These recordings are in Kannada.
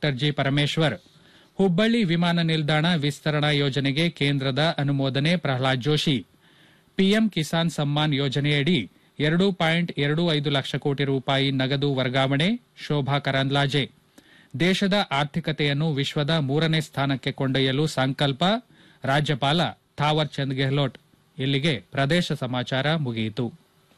ಡಾಕ್ಟರ್ ಜಿ ಪರಮೇಶ್ವರ್ ಹುಬ್ಬಳ್ಳಿ ವಿಮಾನ ನಿಲ್ದಾಣ ವಿಸ್ತರಣಾ ಯೋಜನೆಗೆ ಕೇಂದ್ರದ ಅನುಮೋದನೆ ಪ್ರಹ್ಲಾದ್ ಜೋಶಿ ಪಿಎಂ ಕಿಸಾನ್ ಸಮ್ಮಾನ್ ಯೋಜನೆಯಡಿ ಎರಡು ಪಾಯಿಂಟ್ ಎರಡು ಐದು ಲಕ್ಷ ಕೋಟಿ ರೂಪಾಯಿ ನಗದು ವರ್ಗಾವಣೆ ಶೋಭಾ ಕರಂದ್ಲಾಜೆ ದೇಶದ ಆರ್ಥಿಕತೆಯನ್ನು ವಿಶ್ವದ ಮೂರನೇ ಸ್ಥಾನಕ್ಕೆ ಕೊಂಡೊಯ್ಯಲು ಸಂಕಲ್ಪ ರಾಜ್ಯಪಾಲ ಥಾವರ್ ಚಂದ್ ಗೆಹ್ಲೋಟ್ ಇಲ್ಲಿಗೆ ಪ್ರದೇಶ ಸಮಾಚಾರ ಮುಗಿಯಿತು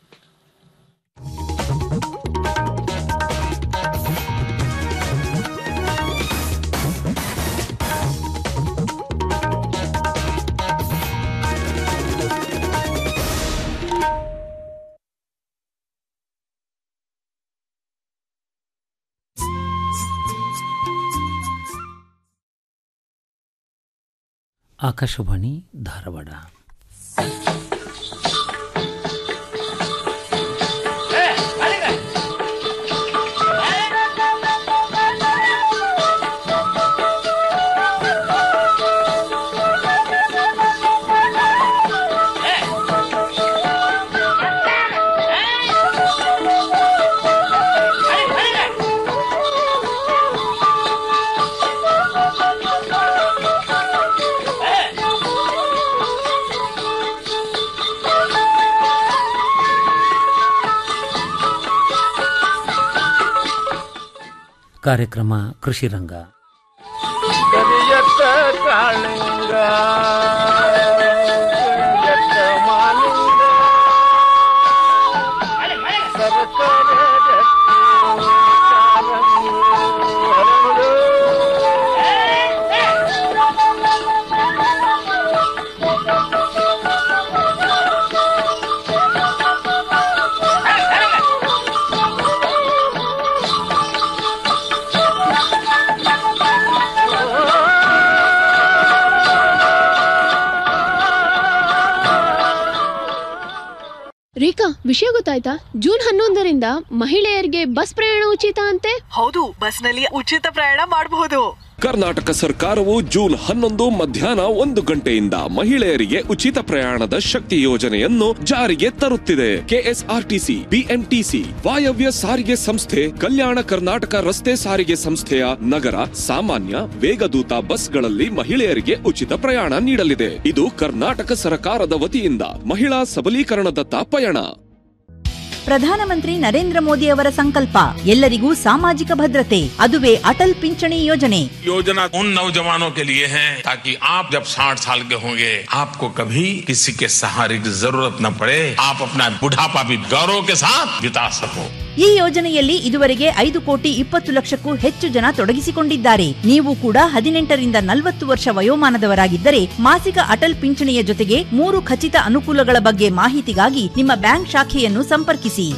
ಆಕಾಶವಾಣಿ ಧಾರವಾಡ ಕಾರ್ಯಕ್ರಮ ಕೃಷಿ ರಂಗ ಕರಿಯತ್ತ ಕಾಳಿಂಗ ಕರಿಯತ್ತ ಮಾಲಿಂಗ ಸರಸರ ಗಟ್ಟಿ ಕಾಲಂಗಿ ಹರಡು. ರೇಖಾ ವಿಷಯ ಗೊತ್ತಾಯ್ತಾ ಜೂನ್ ಹನ್ನೊಂದರಿಂದ ಮಹಿಳೆಯರಿಗೆ ಬಸ್ ಪ್ರಯಾಣ ಉಚಿತ ಅಂತೆ ಹೌದು ಬಸ್ನಲ್ಲಿ ಉಚಿತ ಪ್ರಯಾಣ ಮಾಡಬಹುದು ಕರ್ನಾಟಕ ಸರ್ಕಾರವು ಜೂನ್ ಹನ್ನೊಂದು ಮಧ್ಯಾಹ್ನ ಒಂದು ಗಂಟೆಯಿಂದ ಮಹಿಳೆಯರಿಗೆ ಉಚಿತ ಪ್ರಯಾಣದ ಶಕ್ತಿ ಯೋಜನೆಯನ್ನು ಜಾರಿಗೆ ತರುತ್ತಿದೆ ಕೆಎಸ್ಆರ್ಟಿಸಿ ಬಿಎಂಟಿಸಿ ವಾಯವ್ಯ ಸಾರಿಗೆ ಸಂಸ್ಥೆ ಕಲ್ಯಾಣ ಕರ್ನಾಟಕ ರಸ್ತೆ ಸಾರಿಗೆ ಸಂಸ್ಥೆಯ ನಗರ ಸಾಮಾನ್ಯ ವೇಗದೂತ ಬಸ್ಗಳಲ್ಲಿ ಮಹಿಳೆಯರಿಗೆ ಉಚಿತ ಪ್ರಯಾಣ ನೀಡಲಿದೆ ಇದು ಕರ್ನಾಟಕ ಸರ್ಕಾರದ ವತಿಯಿಂದ ಮಹಿಳಾ ಸಬಲೀಕರಣದತ್ತ ಪಯಣ ಪ್ರಧಾನಮಂತ್ರಿ ನರೇಂದ್ರ ಮೋದಿ ಅವರ ಸಂಕಲ್ಪ ಎಲ್ಲರಿಗೂ ಸಾಮಾಜಿಕ ಭದ್ರತೆ ಅದುವೇ ಅಟಲ್ ಪಿಂಚಣಿ ಯೋಜನೆ योजना उन नौजवानों के लिए है ताकि आप जब 60 साल के होंगे आपको कभी किसी के सहारे की जरूरत न पड़े आप अपना बुढ़ापा भी गौरव के साथ बिता सको ಈ ಯೋಜನೆಯಲ್ಲಿ ಇದುವರೆಗೆ ಐದು ಕೋಟಿ ಇಪ್ಪತ್ತು ಲಕ್ಷಕ್ಕೂ ಹೆಚ್ಚು ಜನ ತೊಡಗಿಸಿಕೊಂಡಿದ್ದಾರೆ ನೀವು ಕೂಡ ಹದಿನೆಂಟರಿಂದ ನಲವತ್ತು ವರ್ಷ ವಯೋಮಾನದವರಾಗಿದ್ದರೆ ಮಾಸಿಕ ಅಟಲ್ ಪಿಂಚಣಿಯ ಜೊತೆಗೆ ಮೂರು ಖಚಿತ ಅನುಕೂಲಗಳ ಬಗ್ಗೆ ಮಾಹಿತಿಗಾಗಿ ನಿಮ್ಮ ಬ್ಯಾಂಕ್ ಶಾಖೆಯನ್ನು ಸಂಪರ್ಕಿಸಿ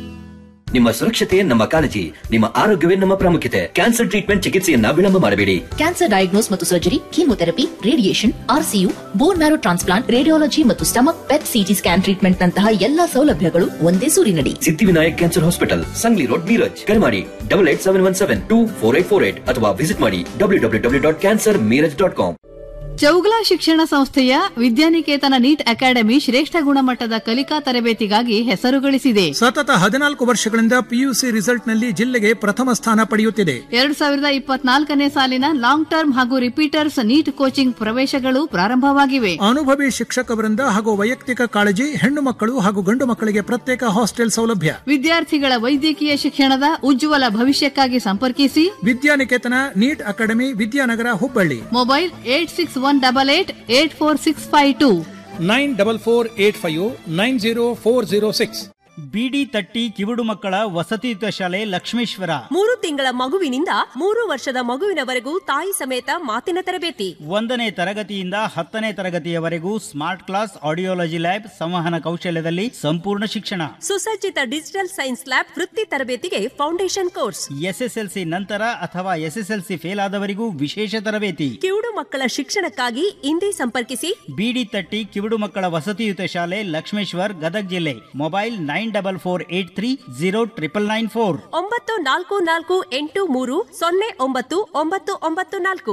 ನಿಮ್ಮ ಸುರಕ್ಷತೆ ನಮ್ಮ ಕಾಳಜಿ ನಿಮ್ಮ ಆರೋಗ್ಯವೇ ನಮ್ಮ ಪ್ರಾಮುಖ್ಯತೆ ಕ್ಯಾನ್ಸರ್ ಟ್ರೀಟ್ಮೆಂಟ್ ಚಿಕಿತ್ಸೆಯನ್ನ ವಿಳಂಬ ಮಾಡಬೇಡಿ ಕ್ಯಾನ್ಸರ್ ಡಯಾಗ್ನೋಸ್ ಮತ್ತು surgery chemotherapy radiation RCU bone marrow transplant radiology ಮತ್ತು stomach PET CT scan treatment ನಂತಹ ಎಲ್ಲಾ ಸೌಲಭ್ಯಗಳು ಒಂದೇ ಸೂರಿನಡಿ Siddhivinayak cancer hospital Sangli road Miraj ಕರೆ ಮಾಡಿ double eight seven one seven two four eight four eight ಅಥವಾ ವಿಸಿಟ್ ಮಾಡಿ W W W dot cancer Miraj dot com Chougala ಶಿಕ್ಷಣ ಸಂಸ್ಥೆಯ ವಿದ್ಯಾನಿಕೇತನ ನೀಟ್ ಅಕಾಡೆಮಿ ಶ್ರೇಷ್ಠ ಗುಣಮಟ್ಟದ ಕಲಿಕಾ ತರಬೇತಿಗಾಗಿ ಹೆಸರು ಗಳಿಸಿದೆ ಸತತ ಹದಿನಾಲ್ಕು ವರ್ಷಗಳಿಂದ ಪಿಯುಸಿ ರಿಸಲ್ಟ್ನಲ್ಲಿ ಜಿಲ್ಲೆಗೆ ಪ್ರಥಮ ಸ್ಥಾನ ಪಡೆಯುತ್ತಿದೆ ಎರಡ್ ಸಾವಿರದ ಇಪ್ಪತ್ನಾಲ್ಕನೇ ಸಾಲಿನ ಲಾಂಗ್ ಟರ್ಮ್ ಹಾಗೂ ರಿಪೀಟರ್ಸ್ ನೀಟ್ ಕೋಚಿಂಗ್ ಪ್ರವೇಶಗಳು ಪ್ರಾರಂಭವಾಗಿವೆ ಅನುಭವಿ ಶಿಕ್ಷಕವರಿಂದ ಹಾಗೂ ವೈಯಕ್ತಿಕ ಕಾಳಜಿ ಹೆಣ್ಣು ಮಕ್ಕಳು ಹಾಗೂ ಗಂಡು ಮಕ್ಕಳಿಗೆ ಪ್ರತ್ಯೇಕ ಹಾಸ್ಟೆಲ್ ಸೌಲಭ್ಯ ವಿದ್ಯಾರ್ಥಿಗಳ ವೈದ್ಯಕೀಯ ಶಿಕ್ಷಣದ ಉಜ್ವಲ ಭವಿಷ್ಯಕ್ಕಾಗಿ ಸಂಪರ್ಕಿಸಿ Vidyaniketan NEET academy Vidyanagar Hubballi mobile eight six one double eight eight four six five two nine double four eight five nine zero four zero six ಬಿಡಿ ತಟ್ಟಿ ಕಿವುಡು ಮಕ್ಕಳ ವಸತಿಯುತ ಶಾಲೆ ಲಕ್ಷ್ಮೇಶ್ವರ ಮೂರು ತಿಂಗಳ ಮಗುವಿನಿಂದ ಮೂರು ವರ್ಷದ ಮಗುವಿನವರೆಗೂ ತಾಯಿ ಸಮೇತ ಮಾತಿನ ತರಬೇತಿ ಒಂದನೇ ತರಗತಿಯಿಂದ ಹತ್ತನೇ ತರಗತಿಯವರೆಗೂ ಸ್ಮಾರ್ಟ್ ಕ್ಲಾಸ್ ಆಡಿಯೋಲಜಿ ಲ್ಯಾಬ್ ಸಂವಹನ ಕೌಶಲ್ಯದಲ್ಲಿ ಸಂಪೂರ್ಣ ಶಿಕ್ಷಣ ಸುಸಜ್ಜಿತ ಡಿಜಿಟಲ್ ಸೈನ್ಸ್ ಲ್ಯಾಬ್ ವೃತ್ತಿ ತರಬೇತಿಗೆ ಫೌಂಡೇಶನ್ ಕೋರ್ಸ್ ಎಸ್ಎಸ್ಎಲ್ಸಿ ನಂತರ ಅಥವಾ ಎಸ್ಎಸ್ಎಲ್ಸಿ ಫೇಲ್ ಆದವರಿಗೂ ವಿಶೇಷ ತರಬೇತಿ ಕಿವುಡು ಮಕ್ಕಳ ಶಿಕ್ಷಣಕ್ಕಾಗಿ ಇಂದೇ ಸಂಪರ್ಕಿಸಿ ಬಿಡಿ ತಟ್ಟಿ ಕಿವುಡು ಮಕ್ಕಳ ವಸತಿಯುತ ಶಾಲೆ ಲಕ್ಷ್ಮೇಶ್ವರ್ ಗದಗ್ ಜಿಲ್ಲೆ mobile nine double four eight three zero triple nine four ಒಂಬತ್ತು ನಾಲ್ಕು ನಾಲ್ಕು ಎಂಟು ಮೂರು ಸೊನ್ನೆ ಒಂಬತ್ತು ಒಂಬತ್ತು ಒಂಬತ್ತು ನಾಲ್ಕು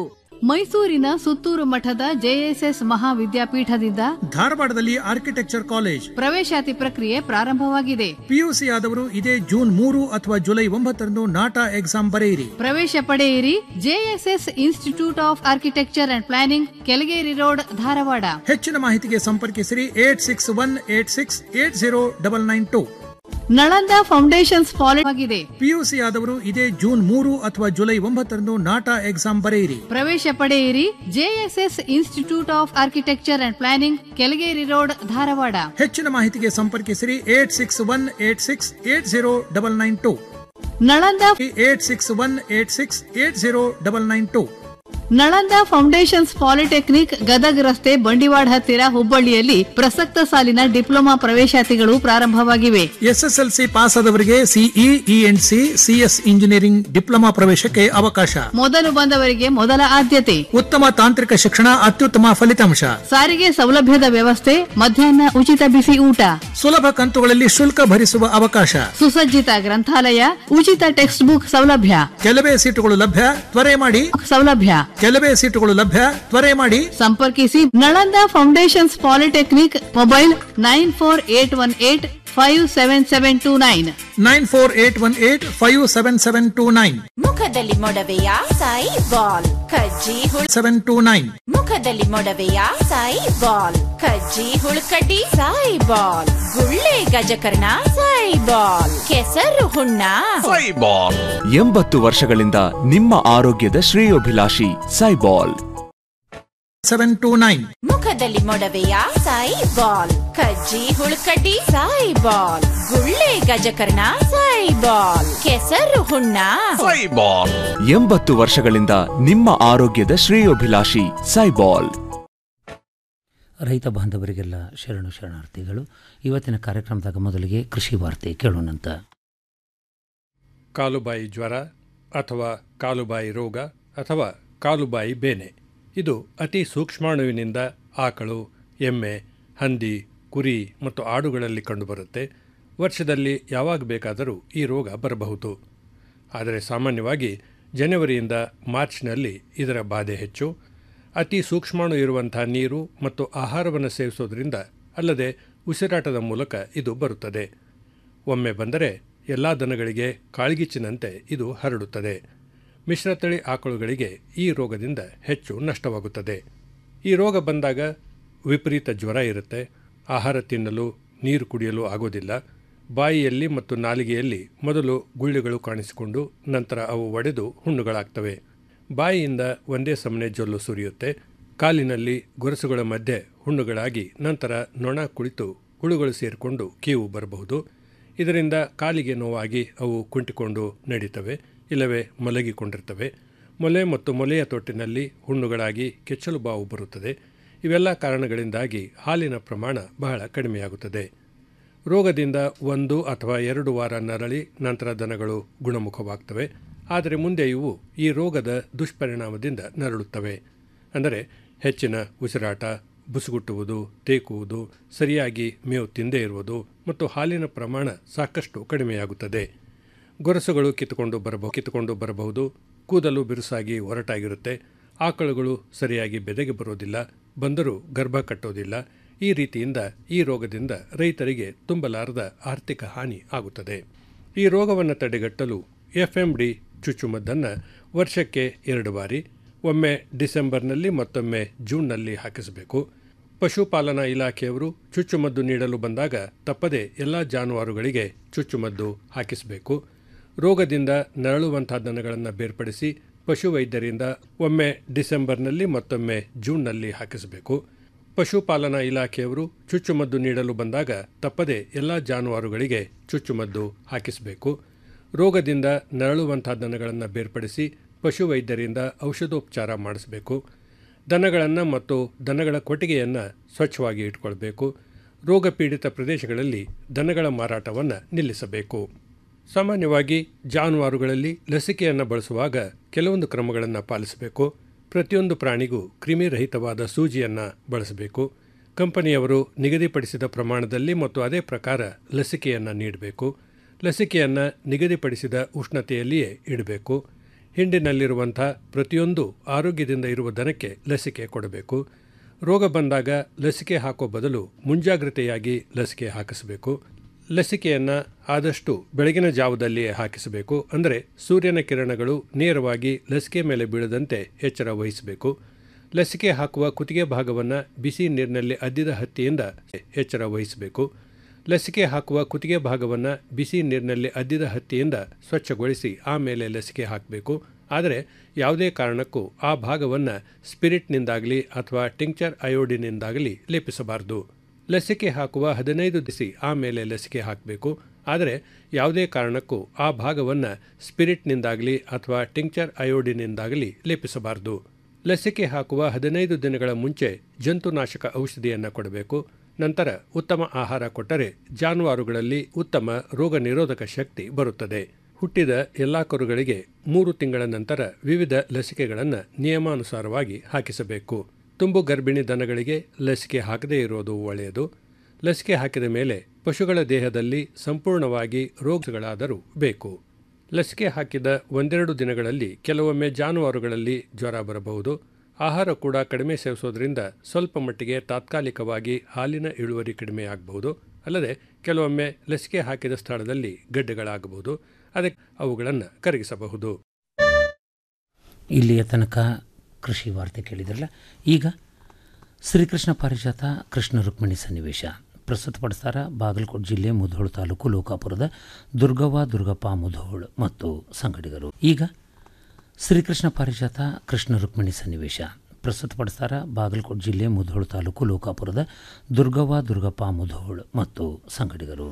ಮೈಸೂರಿನ ಸುತ್ತೂರು ಮಠದ ಜೆಎಸ್ಎಸ್ ಮಹಾವಿದ್ಯಾಪೀಠದಿಂದ ಧಾರವಾಡದಲ್ಲಿ ಆರ್ಕಿಟೆಕ್ಚರ್ ಕಾಲೇಜ್ ಪ್ರವೇಶಾತಿ ಪ್ರಕ್ರಿಯೆ ಪ್ರಾರಂಭವಾಗಿದೆ ಪಿಯುಸಿ ಆದವರು ಇದೇ ಜೂನ್ ಮೂರು ಅಥವಾ ಜುಲೈ ಒಂಬತ್ತರಂದು ನಾಟಾ ಎಕ್ಸಾಮ್ ಬರೆಯಿರಿ ಪ್ರವೇಶ ಪಡೆಯಿರಿ JSS institute of architecture and planning Kelageri road Dharwad ಹೆಚ್ಚಿನ ಮಾಹಿತಿಗೆ ಸಂಪರ್ಕಿಸಿರಿ eight six one eight six eight zero double nine two Nalanda foundations college ಆಗಿದೆ ಪಿಯುಸಿ ಆದವರು ಇದೇ ಜೂನ್ ಮೂರು ಅಥವಾ ಜುಲೈ ಒಂಬತ್ತರಂದು ನಾಟಾ ಎಕ್ಸಾಮ್ ಬರೆಯಿರಿ ಪ್ರವೇಶ ಪಡೆಯಿರಿ JSS institute of architecture and planning Kelageri road Dharwad ಹೆಚ್ಚಿನ ಮಾಹಿತಿಗೆ ಸಂಪರ್ಕಿಸಿರಿ eight six one eight six eight zero double nine two Nalanda eight six one eight six eight zero double nine two Nalanda foundations polytechnic Gadag ರಸ್ತೆ ಬಂಡಿವಾಡ್ ಹತ್ತಿರ ಹುಬ್ಬಳ್ಳಿಯಲ್ಲಿ ಪ್ರಸಕ್ತ ಸಾಲಿನ ಡಿಪ್ಲೊಮಾ ಪ್ರವೇಶಾತಿಗಳು ಪ್ರಾರಂಭವಾಗಿವೆ ಎಸ್ಎಸ್ಎಲ್ಸಿ ಪಾಸ್ ಆದವರಿಗೆ CE E and C CS engineering diploma ಪ್ರವೇಶಕ್ಕೆ ಅವಕಾಶ ಮೊದಲು ಬಂದವರಿಗೆ ಮೊದಲ ಆದ್ಯತೆ ಉತ್ತಮ ತಾಂತ್ರಿಕ ಶಿಕ್ಷಣ ಅತ್ಯುತ್ತಮ ಫಲಿತಾಂಶ ಸಾರಿಗೆ ಸೌಲಭ್ಯದ ವ್ಯವಸ್ಥೆ ಮಧ್ಯಾಹ್ನ ಉಚಿತ ಬಿಸಿ ಊಟ ಸುಲಭ ಕಂತುಗಳಲ್ಲಿ ಶುಲ್ಕ ಭರಿಸುವ ಅವಕಾಶ ಸುಸಜ್ಜಿತ ಗ್ರಂಥಾಲಯ ಉಚಿತ ಟೆಕ್ಸ್ಟ್ ಬುಕ್ ಸೌಲಭ್ಯ ಕೆಲವೇ ಸೀಟುಗಳು ಲಭ್ಯ ತ್ವರೆ ಮಾಡಿ ಸೌಲಭ್ಯ ಕೆಲವೇ ಸೀಟುಗಳು ಲಭ್ಯ ತ್ವರೆ ಮಾಡಿ ಸಂಪರ್ಕಿಸಿ Nalanda foundations polytechnic mobile nine four eight one eight five seven seven two nine nine four eight one eight five seven seven two nine ಮುಖದಲ್ಲಿ ಮೊಡವೆಯ ಸಾಯಿ ಬಾಲ್ ಕಜ್ಜಿ ಹುಳ್ ಸೆವೆನ್ ಟೂ ನೈನ್ ಮುಖದಲ್ಲಿ ಮೊಡವೆಯ ಸಾಯಿ ಬಾಲ್ ಕಜ್ಜಿ ಹುಳ್ಕಡ್ಡಿ ಸಾಯಿ ಬಾಲ್ ಗುಳ್ಳೆ ಗಜಕರ್ಣ ಸಾಯಿ ಬಾಲ್ ಕೆಸರು ಹುಣ್ಣ ಸೈಬಾಲ್ ಎಂಬತ್ತು ವರ್ಷಗಳಿಂದ ನಿಮ್ಮ ಆರೋಗ್ಯದ ಶ್ರೇಯೋಭಿಲಾಷಿ ಸೈಬಾಲ್ ಸೆವೆನ್ ಟೂ ನೈನ್ ಮುಖದಲ್ಲಿ ಮೊಡವೆಯ ಸಾಯಿ ಬಾಲ್ ಕಜ್ಜಿ ಹುಳ್ಕಡ್ಡಿ ಸಾಯಿ ಬಾಲ್ ಗುಳ್ಳೆ ಗಜಕರ್ಣ ಸಾಯಿ ಬಾಲ್ ಕೆಸರು ಹುಣ್ಣ ಸೈಬಾಲ್ ಎಂಬತ್ತು ವರ್ಷಗಳಿಂದ ನಿಮ್ಮ ಆರೋಗ್ಯದ ಶ್ರೇಯೋಭಿಲಾಷಿ ಸೈಬಾಲ್ ರೈತ ಬಾಂಧವರಿಗೆಲ್ಲ ಶರಣು ಶರಣಾರ್ಥಿಗಳು ಇವತ್ತಿನ ಕಾರ್ಯಕ್ರಮದಾಗ ಮೊದಲಿಗೆ ಕೃಷಿ ವಾರ್ತೆ ಕೇಳೋಣಂತ ಕಾಲುಬಾಯಿ ಜ್ವರ ಅಥವಾ ಕಾಲುಬಾಯಿ ರೋಗ ಅಥವಾ ಕಾಲುಬಾಯಿ ಬೇನೆ ಇದು ಅತಿ ಸೂಕ್ಷ್ಮಾಣುವಿನಿಂದ ಆಕಳು ಎಮ್ಮೆ ಹಂದಿ ಕುರಿ ಮತ್ತು ಆಡುಗಳಲ್ಲಿ ಕಂಡುಬರುತ್ತೆ ವರ್ಷದಲ್ಲಿ ಯಾವಾಗ ಬೇಕಾದರೂ ಈ ರೋಗ ಬರಬಹುದು ಆದರೆ ಸಾಮಾನ್ಯವಾಗಿ ಜನವರಿಯಿಂದ ಮಾರ್ಚ್ನಲ್ಲಿ ಇದರ ಬಾಧೆ ಹೆಚ್ಚು ಅತಿ ಸೂಕ್ಷ್ಮಾಣು ಇರುವಂಥ ನೀರು ಮತ್ತು ಆಹಾರವನ್ನು ಸೇವಿಸೋದ್ರಿಂದ ಅಲ್ಲದೆ ಉಸಿರಾಟದ ಮೂಲಕ ಇದು ಬರುತ್ತದೆ ಒಮ್ಮೆ ಬಂದರೆ ಎಲ್ಲ ದನಗಳಿಗೆ ಕಾಳ್ಗಿಚ್ಚಿನಂತೆ ಇದು ಹರಡುತ್ತದೆ ಮಿಶ್ರತಳಿ ಆಕಳುಗಳಿಗೆ ಈ ರೋಗದಿಂದ ಹೆಚ್ಚು ನಷ್ಟವಾಗುತ್ತದೆ ಈ ರೋಗ ಬಂದಾಗ ವಿಪರೀತ ಜ್ವರ ಇರುತ್ತೆ ಆಹಾರ ತಿನ್ನಲು ನೀರು ಕುಡಿಯಲು ಆಗೋದಿಲ್ಲ ಬಾಯಿಯಲ್ಲಿ ಮತ್ತು ನಾಲಿಗೆಯಲ್ಲಿ ಮೊದಲು ಗುಳ್ಳೆಗಳು ಕಾಣಿಸಿಕೊಂಡು ನಂತರ ಅವು ಒಡೆದು ಹುಣ್ಣುಗಳಾಗ್ತವೆ ಬಾಯಿಯಿಂದ ಒಂದೇ ಸಮನೆ ಜೊಲ್ಲು ಸುರಿಯುತ್ತೆ ಕಾಲಿನಲ್ಲಿ ಗೊರಸುಗಳ ಮಧ್ಯೆ ಹುಣ್ಣುಗಳಾಗಿ ನಂತರ ನೊಣ ಕುಳಿತು ಹುಳುಗಳು ಸೇರಿಕೊಂಡು ಕೀವು ಬರಬಹುದು ಇದರಿಂದ ಕಾಲಿಗೆ ನೋವಾಗಿ ಅವು ಕುಂಟಿಕೊಂಡು ನಡೀತವೆ ಇಲ್ಲವೇ ಮಲಗಿಕೊಂಡಿರ್ತವೆ ಮೊಲೆ ಮತ್ತು ಮೊಲೆಯ ತೊಟ್ಟಿನಲ್ಲಿ ಹುಣ್ಣುಗಳಾಗಿ ಕೆಚ್ಚಲು ಬಾವು ಬರುತ್ತದೆ ಇವೆಲ್ಲ ಕಾರಣಗಳಿಂದಾಗಿ ಹಾಲಿನ ಪ್ರಮಾಣ ಬಹಳ ಕಡಿಮೆಯಾಗುತ್ತದೆ ರೋಗದಿಂದ ಒಂದು ಅಥವಾ ಎರಡು ವಾರ ನರಳಿ ನಂತರ ದನಗಳು ಗುಣಮುಖವಾಗ್ತವೆ ಆದರೆ ಮುಂದೆ ಇವು ಈ ರೋಗದ ದುಷ್ಪರಿಣಾಮದಿಂದ ನರಳುತ್ತವೆ ಅಂದರೆ ಹೆಚ್ಚಿನ ಉಸಿರಾಟ ಬುಸುಗುಟ್ಟುವುದು ತೇಕುವುದು ಸರಿಯಾಗಿ ಮೇವು ತಿಂದೇ ಇರುವುದು ಮತ್ತು ಹಾಲಿನ ಪ್ರಮಾಣ ಸಾಕಷ್ಟು ಕಡಿಮೆಯಾಗುತ್ತದೆ ಗೊರಸುಗಳು ಕಿತ್ತುಕೊಂಡು ಬರಬಹುದು ಕಿತ್ತುಕೊಂಡು ಬರಬಹುದು ಕೂದಲು ಬಿರುಸಾಗಿ ಒರಟಾಗಿರುತ್ತೆ ಆಕಳುಗಳು ಸರಿಯಾಗಿ ಬೆದೆಗೆ ಬರೋದಿಲ್ಲ ಬಂದರೂ ಗರ್ಭ ಕಟ್ಟೋದಿಲ್ಲ ಈ ರೀತಿಯಿಂದ ಈ ರೋಗದಿಂದ ರೈತರಿಗೆ ತುಂಬಲಾರದ ಆರ್ಥಿಕ ಹಾನಿ ಆಗುತ್ತದೆ ಈ ರೋಗವನ್ನು ತಡೆಗಟ್ಟಲು ಎಫ್ ಎಂ ಡಿ ಚುಚ್ಚುಮದ್ದನ್ನು ವರ್ಷಕ್ಕೆ ಎರಡು ಬಾರಿ ಒಮ್ಮೆ ಡಿಸೆಂಬರ್ನಲ್ಲಿ ಮತ್ತೊಮ್ಮೆ ಜೂನ್ನಲ್ಲಿ ಹಾಕಿಸಬೇಕು ಪಶುಪಾಲನಾ ಇಲಾಖೆಯವರು ಚುಚ್ಚುಮದ್ದು ನೀಡಲು ಬಂದಾಗ ತಪ್ಪದೆ ಎಲ್ಲ ಜಾನುವಾರುಗಳಿಗೆ ಚುಚ್ಚುಮದ್ದು ಹಾಕಿಸಬೇಕು ರೋಗದಿಂದ ನರಳುವಂಥ ದನಗಳನ್ನು ಬೇರ್ಪಡಿಸಿ ಪಶುವೈದ್ಯರಿಂದ ಒಮ್ಮೆ ಡಿಸೆಂಬರ್ನಲ್ಲಿ ಮತ್ತೊಮ್ಮೆ ಜೂನ್ನಲ್ಲಿ ಹಾಕಿಸಬೇಕು ಪಶುಪಾಲನಾ ಇಲಾಖೆಯವರು ಚುಚ್ಚುಮದ್ದು ನೀಡಲು ಬಂದಾಗ ತಪ್ಪದೆ ಎಲ್ಲ ಜಾನುವಾರುಗಳಿಗೆ ಚುಚ್ಚುಮದ್ದು ಹಾಕಿಸಬೇಕು ರೋಗದಿಂದ ನರಳುವಂಥ ದನಗಳನ್ನು ಬೇರ್ಪಡಿಸಿ ಪಶುವೈದ್ಯರಿಂದ ಔಷಧೋಪಚಾರ ಮಾಡಿಸಬೇಕು ದನಗಳನ್ನು ಮತ್ತು ದನಗಳ ಕೊಟ್ಟಿಗೆಯನ್ನು ಸ್ವಚ್ಛವಾಗಿ ಇಟ್ಕೊಳ್ಬೇಕು ರೋಗ ಪೀಡಿತ ಪ್ರದೇಶಗಳಲ್ಲಿ ದನಗಳ ಮಾರಾಟವನ್ನು ನಿಲ್ಲಿಸಬೇಕು ಸಾಮಾನ್ಯವಾಗಿ ಜಾನುವಾರುಗಳಲ್ಲಿ ಲಸಿಕೆಯನ್ನು ಬಳಸುವಾಗ ಕೆಲವೊಂದು ಕ್ರಮಗಳನ್ನು ಪಾಲಿಸಬೇಕು ಪ್ರತಿಯೊಂದು ಪ್ರಾಣಿಗೂ ಕ್ರಿಮಿರಹಿತವಾದ ಸೂಜಿಯನ್ನು ಬಳಸಬೇಕು ಕಂಪನಿಯವರು ನಿಗದಿಪಡಿಸಿದ ಪ್ರಮಾಣದಲ್ಲಿ ಮತ್ತು ಅದೇ ಪ್ರಕಾರ ಲಸಿಕೆಯನ್ನು ನೀಡಬೇಕು ಲಸಿಕೆಯನ್ನು ನಿಗದಿಪಡಿಸಿದ ಉಷ್ಣತೆಯಲ್ಲಿಯೇ ಇಡಬೇಕು ಹಿಂಡಿನಲ್ಲಿರುವಂಥ ಪ್ರತಿಯೊಂದು ಆರೋಗ್ಯದಿಂದ ಇರುವ ದನಕ್ಕೆ ಲಸಿಕೆ ಕೊಡಬೇಕು ರೋಗ ಬಂದಾಗ ಲಸಿಕೆ ಹಾಕೋ ಬದಲು ಮುಂಜಾಗ್ರತೆಯಾಗಿ ಲಸಿಕೆ ಹಾಕಿಸಬೇಕು ಲಸಿಕೆಯನ್ನು ಆದಷ್ಟು ಬೆಳಗಿನ ಜಾವದಲ್ಲಿಯೇ ಹಾಕಿಸಬೇಕು ಅಂದರೆ ಸೂರ್ಯನ ಕಿರಣಗಳು ನೇರವಾಗಿ ಲಸಿಕೆ ಮೇಲೆ ಬೀಳದಂತೆ ಎಚ್ಚರ ವಹಿಸಬೇಕು ಲಸಿಕೆ ಹಾಕುವ ಕುತ್ತಿಗೆ ಭಾಗವನ್ನು ಬಿಸಿ ನೀರಿನಲ್ಲಿ ಅದ್ದಿದ ಹತ್ತಿಯಿಂದ ಎಚ್ಚರ ವಹಿಸಬೇಕು ಲಸಿಕೆ ಹಾಕುವ ಕುತ್ತಿಗೆ ಭಾಗವನ್ನು ಬಿಸಿ ನೀರಿನಲ್ಲಿ ಅದ್ದಿದ ಹತ್ತಿಯಿಂದ ಸ್ವಚ್ಛಗೊಳಿಸಿ ಆಮೇಲೆ ಲಸಿಕೆ ಹಾಕಬೇಕು ಆದರೆ ಯಾವುದೇ ಕಾರಣಕ್ಕೂ ಆ ಭಾಗವನ್ನು ಸ್ಪಿರಿಟ್ನಿಂದಾಗಲಿ ಅಥವಾ ಟಿಂಕ್ಚರ್ ಅಯೋಡಿನಿಂದಾಗಲಿ ಲೇಪಿಸಬಾರದು ಲಸಿಕೆ ಹಾಕುವ ಹದಿನೈದು ದಿಸಿ ಆಮೇಲೆ ಲಸಿಕೆ ಹಾಕಬೇಕು ಆದರೆ ಯಾವುದೇ ಕಾರಣಕ್ಕೂ ಆ ಭಾಗವನ್ನು ಸ್ಪಿರಿಟ್ನಿಂದಾಗಲಿ ಅಥವಾ ಟಿಂಕ್ಚರ್ ಅಯೋಡಿನಿಂದಾಗಲಿ ಲೇಪಿಸಬಾರದು ಲಸಿಕೆ ಹಾಕುವ ಹದಿನೈದು ದಿನಗಳ ಮುಂಚೆ ಜಂತುನಾಶಕ ಔಷಧಿಯನ್ನು ಕೊಡಬೇಕು ನಂತರ ಉತ್ತಮ ಆಹಾರ ಕೊಟ್ಟರೆ ಜಾನುವಾರುಗಳಲ್ಲಿ ಉತ್ತಮ ರೋಗ ನಿರೋಧಕ ಶಕ್ತಿ ಬರುತ್ತದೆ ಹುಟ್ಟಿದ ಎಲ್ಲ ಕರುಗಳಿಗೆ ಮೂರು ತಿಂಗಳ ನಂತರ ವಿವಿಧ ಲಸಿಕೆಗಳನ್ನು ನಿಯಮಾನುಸಾರವಾಗಿ ಹಾಕಿಸಬೇಕು ತುಂಬು ಗರ್ಭಿಣಿ ದನಗಳಿಗೆ ಲಸಿಕೆ ಹಾಕದೇ ಇರೋದು ಒಳ್ಳೆಯದು ಲಸಿಕೆ ಹಾಕಿದ ಮೇಲೆ ಪಶುಗಳ ದೇಹದಲ್ಲಿ ಸಂಪೂರ್ಣವಾಗಿ ರೋಗಗಳಾದರೂ ಬೇಕು ಲಸಿಕೆ ಹಾಕಿದ ಒಂದೆರಡು ದಿನಗಳಲ್ಲಿ ಕೆಲವೊಮ್ಮೆ ಜಾನುವಾರುಗಳಲ್ಲಿ ಜ್ವರ ಬರಬಹುದು ಆಹಾರ ಕೂಡ ಕಡಿಮೆ ಸೇವಿಸೋದ್ರಿಂದ ಸ್ವಲ್ಪ ಮಟ್ಟಿಗೆ ತಾತ್ಕಾಲಿಕವಾಗಿ ಹಾಲಿನ ಇಳುವರಿ ಕಡಿಮೆಯಾಗಬಹುದು ಅಲ್ಲದೆ ಕೆಲವೊಮ್ಮೆ ಲಸಿಕೆ ಹಾಕಿದ ಸ್ಥಳದಲ್ಲಿ ಗಡ್ಡೆಗಳಾಗಬಹುದು ಅದಕ್ಕೆ ಅವುಗಳನ್ನು ಕರಗಿಸಬಹುದು ಇಲ್ಲಿಯ ತನಕ ಕೃಷಿ ವಾರ್ತೆ ಕೇಳಿದ್ರಲ್ಲ ಈಗ ಶ್ರೀಕೃಷ್ಣ ಪಾರಿಜಾತ ಕೃಷ್ಣ ರುಕ್ಮಿಣಿ ಸನ್ನಿವೇಶ ಪ್ರಸ್ತುತಪಡಿಸ್ತಾರ ಬಾಗಲಕೋಟೆ ಜಿಲ್ಲೆ ಮುಧೋಳು ತಾಲೂಕು ಲೋಕಾಪುರದ ದುರ್ಗವ್ವ ದುರ್ಗಪ್ಪ ಮುಧೋಳ್ ಮತ್ತು ಸಂಗಡಿಗರು ಈಗ ಶ್ರೀಕೃಷ್ಣ ಪಾರಿಜಾತ ಕೃಷ್ಣ ರುಕ್ಮಿಣಿ ಸನ್ನಿವೇಶ ಪ್ರಸ್ತುತಪಡಿಸ್ತಾರ ಬಾಗಲಕೋಟೆ ಜಿಲ್ಲೆ ಮುಧೋಳು ತಾಲೂಕು ಲೋಕಾಪುರದ ದುರ್ಗವ್ವ ದುರ್ಗಪ್ಪ ಮುಧೋಳ್ ಮತ್ತು ಸಂಗಡಿಗರು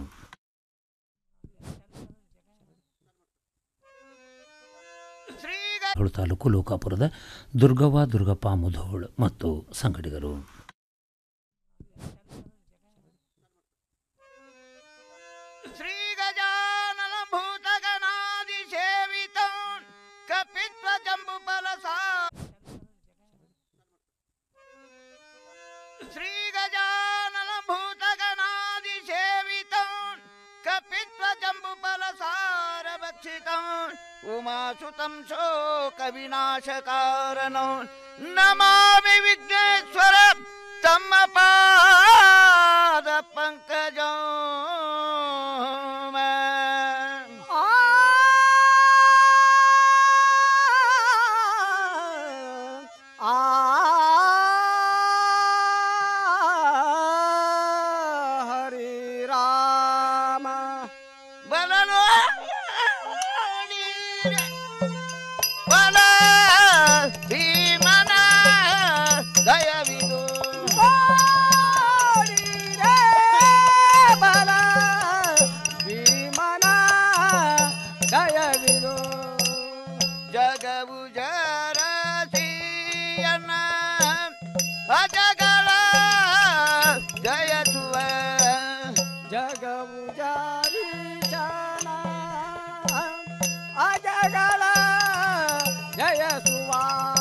ಮುಧೋಳು ತಾಲೂಕು ಲೋಕಾಪುರದ ದುರ್ಗವ್ವ ದುರ್ಗಪ್ಪ ಮುಧೋಳ್ ಮತ್ತು ಸಂಗಡಿಗರು ಶ್ರೀಗಜಾನನ ಭೂತಗಣಾದಿ ಸೇವಿತಂ ಕಪಿತ್ವ ಜಂಬು ಬಲಸಾ ಶ್ರೀಗಜಾನನ ಭೂತಗಣಾದಿ ಸೇವಿತಂ ಕಪಿತ್ವ ಜಂಬು ಬಲಸಾರ ಭಕ್ಷಿತಂ ಉಮಾಸುತಂ ಶೋಕ ವಿನಾಶಕಾರಣಂ ನಮಾಮಿ ವಿಘ್ನೇಶ್ವರ ತಮ್ಮ ಪಾದ ಪಂಕಜಂ ಹರಿ ರಾಮ ಬಲನು ಬಲ ಭೀಮನ ದಯವಿದು ಬಲ ಭೀಮನ ದಯವಿದು ಜಗವು ಜರಸಿಯನ್ನ ಅಜಗಳ ಜಯಸುವ ಜಗವು ಜಾರೀಶನ ಅಜಗಳ ಜಯಸುವ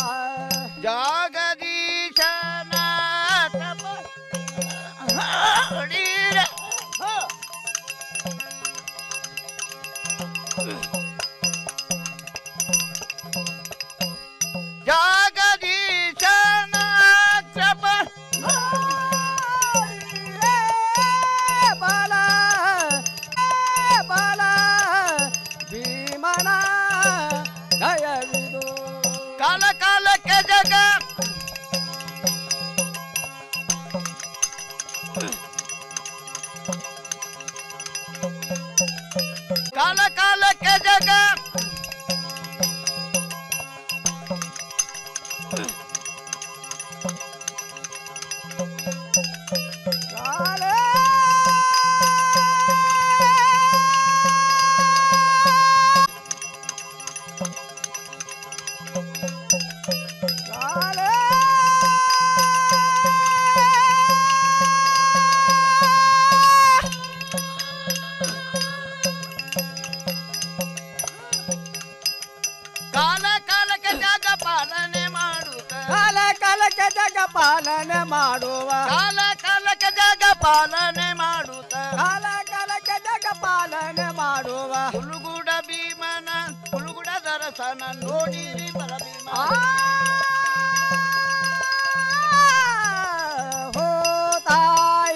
ಜಾಗದೀಶನ ತಪ ಹಡೀರ ಜಾಗದೀಶನ ತಪ ಬಲ ಬಲ ಭೀಮನ ದಯವಿದು ಕಾಲ ಕಾಲಕ್ಕೆ ಜಗ ಕಾಲ ಕಾಲಕ್ಕೆ ಜಗ ಕಾಲ ಕಾಲಕ್ಕೆ ಜಗ ಪಾಲನೆ ಮಾಡುತ್ತ ಕಾಲ ಕಾಲಕ್ಕೆ ಜಗ ಪಾಲನೆ ಮಾಡುವ ಕಾಲ ಕಾಲಕ್ಕೆ ಜಗ ಪಾಲನೆ ಮಾಡುತ್ತ ಕಾಲ ಕಾಲಕ್ಕೆ ಜಗ ಪಾಲನೆ ಮಾಡುವ ಹುಳುಗುಡ ಭೀಮನ ಹುಳುಗುಡ ದರ ಅರಸನ ನೋಡಿರಿ ಬರಭೀಮ ಹೋತಾಯ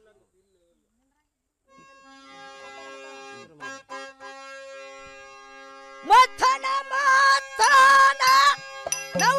ಮಥನ ಮಥನ ನವ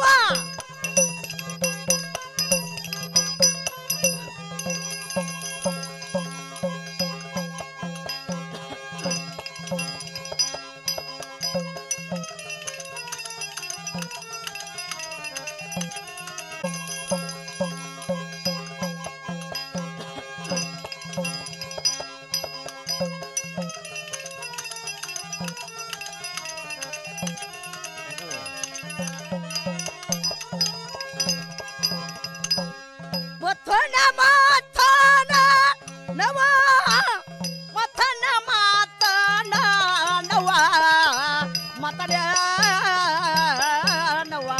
ಮಥನ ಮಥನ ನವ ಮಥನ ಮಥನ ನವ ಮಥನ ನವ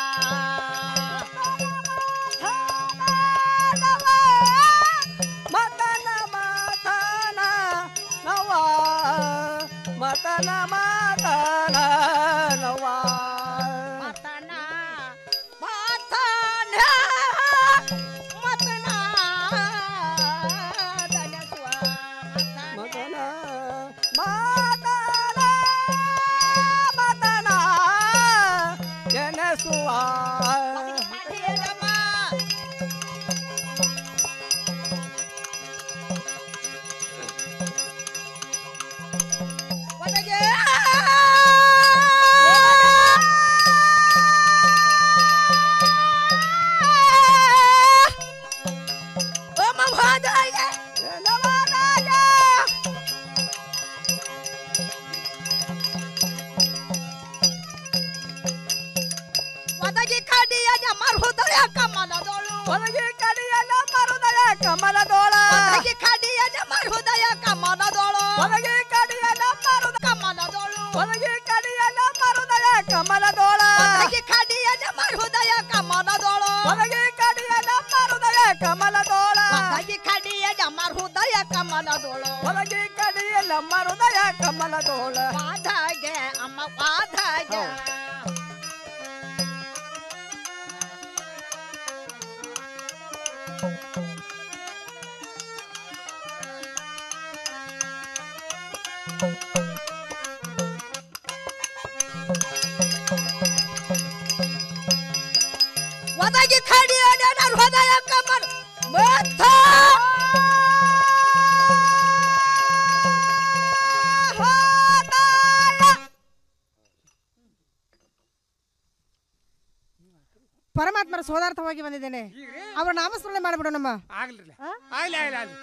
ಮಥನ ಮಥನ ನವ ಮಥನ ಮಥನ ನವ ಮಥನ ಮಥನ ಮತನ ದನಸುವ ಮತನ ಮಾತನ ಮತನ ಜನಸುವ ಒದಗೆ ಓಮ ಭಾದಾಯ ನವನಾಯ ಒದಗಿ ಕಡಿಯ ಜಮರ್ ಹೃದಯ ಕಮಲದೋಳು ಒದಗಿ ಕಡಿಯ ಜಮರ್ ಹೃದಯ ಕಮಲದೋಳ ಒದಗಿ ಕಡಿಯ ಜಮರ್ ಹೃದಯ ಕಮಲದೋಳು ಒದಗಿ ಕಡಿಯ ಜಮರ್ ಕಮಲದೋಳು ಒದಗಿ ಕಡಿಯ ಜಮರ್ ಹೃದಯ ಕಮಲದೋಳ ಒದಗಿ ಕಡಿಯ ಜಮರ್ ಹೃದಯ ಕಮಲದೋಳು ಒದಗಿ ಕಡಿಯ ಜಮರ್ ಹೃದಯ ಕಮಲದೋಳ ಒದಗಿ ಕಡಿಯ ಜಮರ್ ಹೃದಯ ಕಮಲದೋಳು ಒದಗಿ ಕಡಿಯ ಜಮರ್ ಹೃದಯ ಕಮಲದೋಳ ವಾದಾಗೆ ಅಮ್ಮ ವಾದಾಗೆ ಒದಗಿ ಕಡಿಯ ನನ್ನ ಹೃದಯ ಕಮಲ ಮತ್ತ ಪರಮಾತ್ಮರ ಸೋದಾರ್ಥವಾಗಿ ಬಂದಿದ್ದೇನೆ ಅವರ ನಾಮಸ್ಮರಣೆ ಮಾಡಿಬಿಡೋಣಮ್ಮ ಆಗ್ಲಿ ಆಗ್ಲಿ ಆಗ್ಲಿ ಆಗ್ಲಿ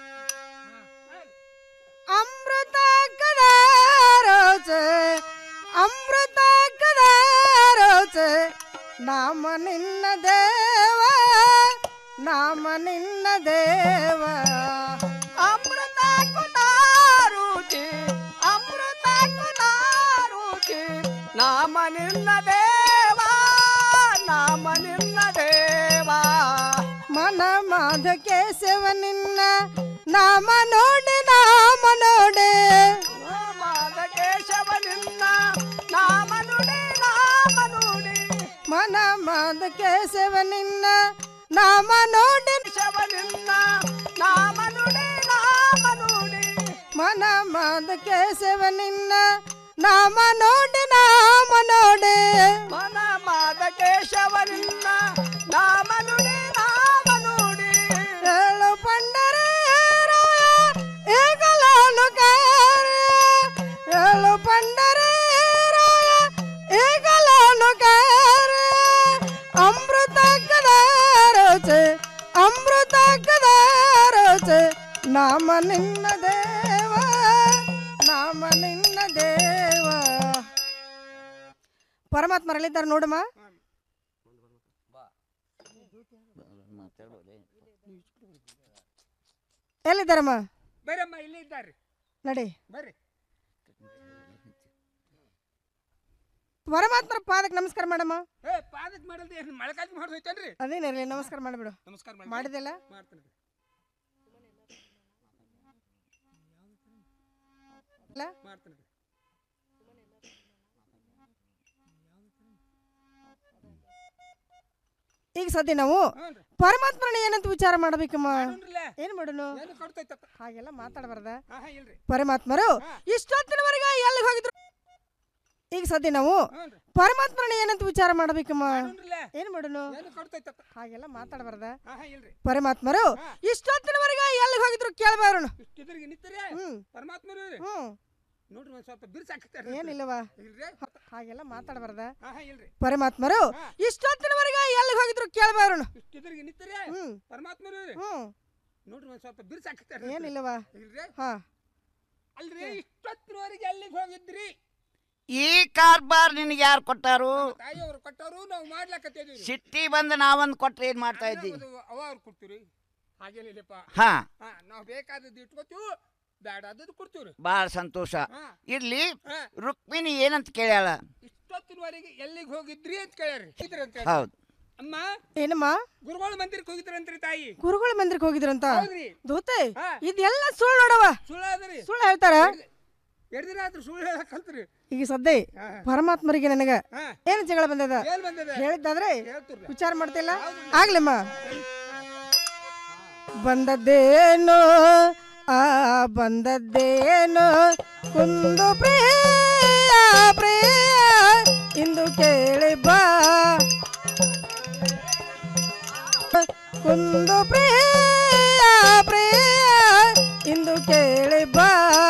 ಅಮೃತ ಕದಾರೋಚೆ ಅಮೃತ ಕದಾರೋಚೆ ನಾಮ ನಿನ್ನ ದೇವ ನಾಮ ನಿನ್ನ ದೇವ ಅಮೃತ ಕುನಾರುಚಿ ಅಮೃತ ಕುನಾರುಚಿ ನಾಮ ನಿನ್ನ ದೇವ ನಾಮ ನಿನ್ನ ದೇವ ಮನ ಮಾಧ ಕೇಶವ ನಿನ್ನ ನಾಮ ನೋಡಿ ನಾಮ ನೋಡೆ ಮಾದ ಕೇಶವ ನಿನ್ನ ನಾಮ ನುಡಿ ನಾಮ ನುಡಿ ಮನ ಮಾಧ ಕೇಶವ ನಿನ್ನ ನಾಮ ನೋಡಿ ಕೇಶವ ನಿನ್ನ ನಾಮ ನುಡಿ ನಾಮ ನುಡಿ ಮನ ಮಾಧ ಕೇಶವ ನಿನ್ನ ನಾಮ ನೋಡಿ ನಾಮ ನೋಡೆ ಮನ ಮಾದ ಕೇಶವ ನಿನ್ನ ನಾಮ ನುಡಿ ನಾಮ ನುಡಿ ಹೇಳು ಪಂಡರೇರಾಯ ಏಕಲಾನು ಕಾರ್ಯ ಹೇಳು ಪಂಡರೇರಾಯ ಏಕಲಾನು ಕಾರ್ಯ ಅಮೃತ ಕದಾರೋಚೆ ಅಮೃತ ಕದಾರೋಚೆ ನಾಮ ನಿನ್ನ ದೇವ ನಾಮ ನಿನ್ನ ದೇವ ಪರಮಾತ್ಮರಲ್ಲಿದ್ದಾರೆ ನೋಡಮ್ಮ ಎಲ್ಲಿದ್ದಾರಮ್ಮ ಬರ್ರಮ್ಮ ಇಲ್ಲಿ ಇದ್ದಾರೆ ನಡಿ ಬರ್ರಿ ಪರಮಾತ್ಮರ ಪಾದಕ್ಕೆ ನಮಸ್ಕಾರ ಮಾಡಮ್ಮ ಏ ಪಾದಕ್ಕೆ ಮಾಡಲ್ದೆ ಏನು ಮೊಳಕಾಲಿಗೆ ಮಾಡೋದು ಹೋಯ್ತೇನ್ರಿ ಅದೇನಿರಲಿ ನಮಸ್ಕಾರ ಮಾಡಿಬಿಡು ನಮಸ್ಕಾರ ಮಾಡಿ ಮಾಡಿದೆಲ್ಲ ಮಾಡ್ತೀನಿ ಇಲ್ಲ ಮಾಡ್ತೀನಿ ಈಗ ಸದ್ಯ ನಾವು ಪರಮಾತ್ಮನ ಏನಂತ ವಿಚಾರ ಮಾಡ್ಬೇಕಮ್ಮ ಏನ್ ಮಾಡೋನು ಹಾಗೆಲ್ಲ ಮಾತಾಡಬಾರ್ದ ಪರಮಾತ್ಮರು ಇಷ್ಟೊತ್ತಿನವರೆಗೆ ಎಲ್ಲಿಗೆ ಹೋಗಿದ್ರು ಈಗ ಸದ್ಯ ನಾವು ಪರಮಾತ್ಮನ ಏನಂತ ವಿಚಾರ ಮಾಡ್ಬೇಕಮ್ಮ ಏನ್ ಮಾಡೋನು ಹಾಗೆಲ್ಲ ಮಾತಾಡಬಾರ್ದ ಪರಮಾತ್ಮರು ಇಷ್ಟೊತ್ತಿನವರೆಗೆ ಎಲ್ಲಿಗೆ ಹೋಗಿದ್ರು ಕೇಳಬಾರೋಣ ಇದ್ರಿಗೆ ನಿಂತರೆ ಹ್ಮ್ ಪರಮಾತ್ಮರು ಹ್ಮ್ ನೋಡ್ರಿ ಒಂದ್ ಸ್ವಲ್ಪ ಬಿರ್ಸಾಕ್ತಾರೆ ಏನಿಲ್ಲವಾ ಇಲ್ರಿ ಹಾಗೆಲ್ಲ ಮಾತಾಡಬಾರ್ದ ಹಾ ಹಾ ಇಲ್ರಿ ಪರಮಾತ್ಮರು ಇಷ್ಟೊತ್ತಿನವರೆಗೆ ಎಲ್ಲಿಗೆ ಹೋಗಿದ್ರು ಕೇಳಬಾರೋಣ ಇದ್ರಿಗೆ ನಿಂತರೆ ಹ್ಮ್ ಪರಮಾತ್ಮರು ಹ್ಮ್ ನೋಡ್ರಿ ಒಂದ್ ಸ್ವಲ್ಪ ಬಿರ್ಸಾಕ್ತಾರೆ ಏನಿಲ್ಲವಾ ಇಲ್ರಿ ಹಾ ಅಲ್ರಿ ಇಷ್ಟೊತ್ತಿನವರೆಗೆ ಎಲ್ಲಿಗೆ ಹೋಗಿದ್ರಿ ಈ ಕಾರ್ಬಾರ್ ನಿನಗೆ ಯಾರು ಕೊಟ್ಟಾರು ತಾಯಿಯವರು ಕೊಟ್ಟವರು ನಾವು ಮಾಡ್ಲಕತ್ತಿದ್ವಿ ಸಿಟ್ಟಿ ಬಂದು ನಾವೊಂದು ಕೊಟ್ರೆ ಏನ್ ಮಾಡ್ತಾ ಇದ್ದಿ ಅವ ಅವ್ರು ಕೊಡ್ತೀವಿ ಹಾಗೇನಿಲ್ಲಪ್ಪ ಹಾ. ಹಾ ನಾವು ಬೇಕಾದದ್ದು ಇಟ್ಕೋತೀವಿ ಬೇಡ ಆದದ್ದು ಕೊಡ್ತೀವ್ರಿ ಬಾಳ ಸಂತೋಷ ಹಾ. ಇರ್ಲಿ ಹಾ. ರುಕ್ಮಿಣಿ ಏನಂತ ಕೇಳ್ಯಾಳ ಇಷ್ಟೊತ್ತಿನವರೆಗೆ ಎಲ್ಲಿಗೆ ಹೋಗಿದ್ರಿ ಅಂತ ಕೇಳ್ಯಾರಿ ಇದ್ರಂತ ಹೇಳಿ. ಹೌದು ಅಮ್ಮ ಏನಮ್ಮ ಗುರುಗಳ ಮಂದಿರಕ್ಕೆ ಹೋಗಿದ್ರಂತ್ರಿ ತಾಯಿ ಗುರುಗಳ ಮಂದಿರಕ್ಕೆ ಹೋಗಿದ್ರಂತ ಹೌದ್ರಿ. ದೂತೆ ಹಾ. ಇದೆಲ್ಲ ಸುಳ್ಳು ನೋಡವ ಸುಳ್ಳಾದ್ರಿ ಸುಳ್ಳು ಹೇಳ್ತಾರ ಎರಡು ದಿನ ಆದ್ರೂ ಸುಳ್ಳು ಹೇಳಕಂತ್ರಿ ಈಗ ಸದ್ಯ ಪರಮಾತ್ಮರಿಗೆ ನನಗ ಹಾ. ಏನು ಜಗಳ ಬಂದದ ಏನ್ ಬಂದದ ಹೇಳಿದ್ದಾದ್ರೆ ಹೇಳ್ತಿರ್ಲ. ವಿಚಾರ ಮಾಡ್ತಿಲ್ಲ ಆಗ್ಲಮ್ಮ ಬಂದದ್ದೇನು ಆ ಬಂದದ್ದೇನು ಕುಂದು ಪ್ರಿಯ ಪ್ರಿಯ ಇಂದು ಕೇಳಿ ಬಾ ಕುಂದು ಪ್ರಿಯ ಪ್ರಿಯ ಇಂದು ಕೇಳಿ ಬಾ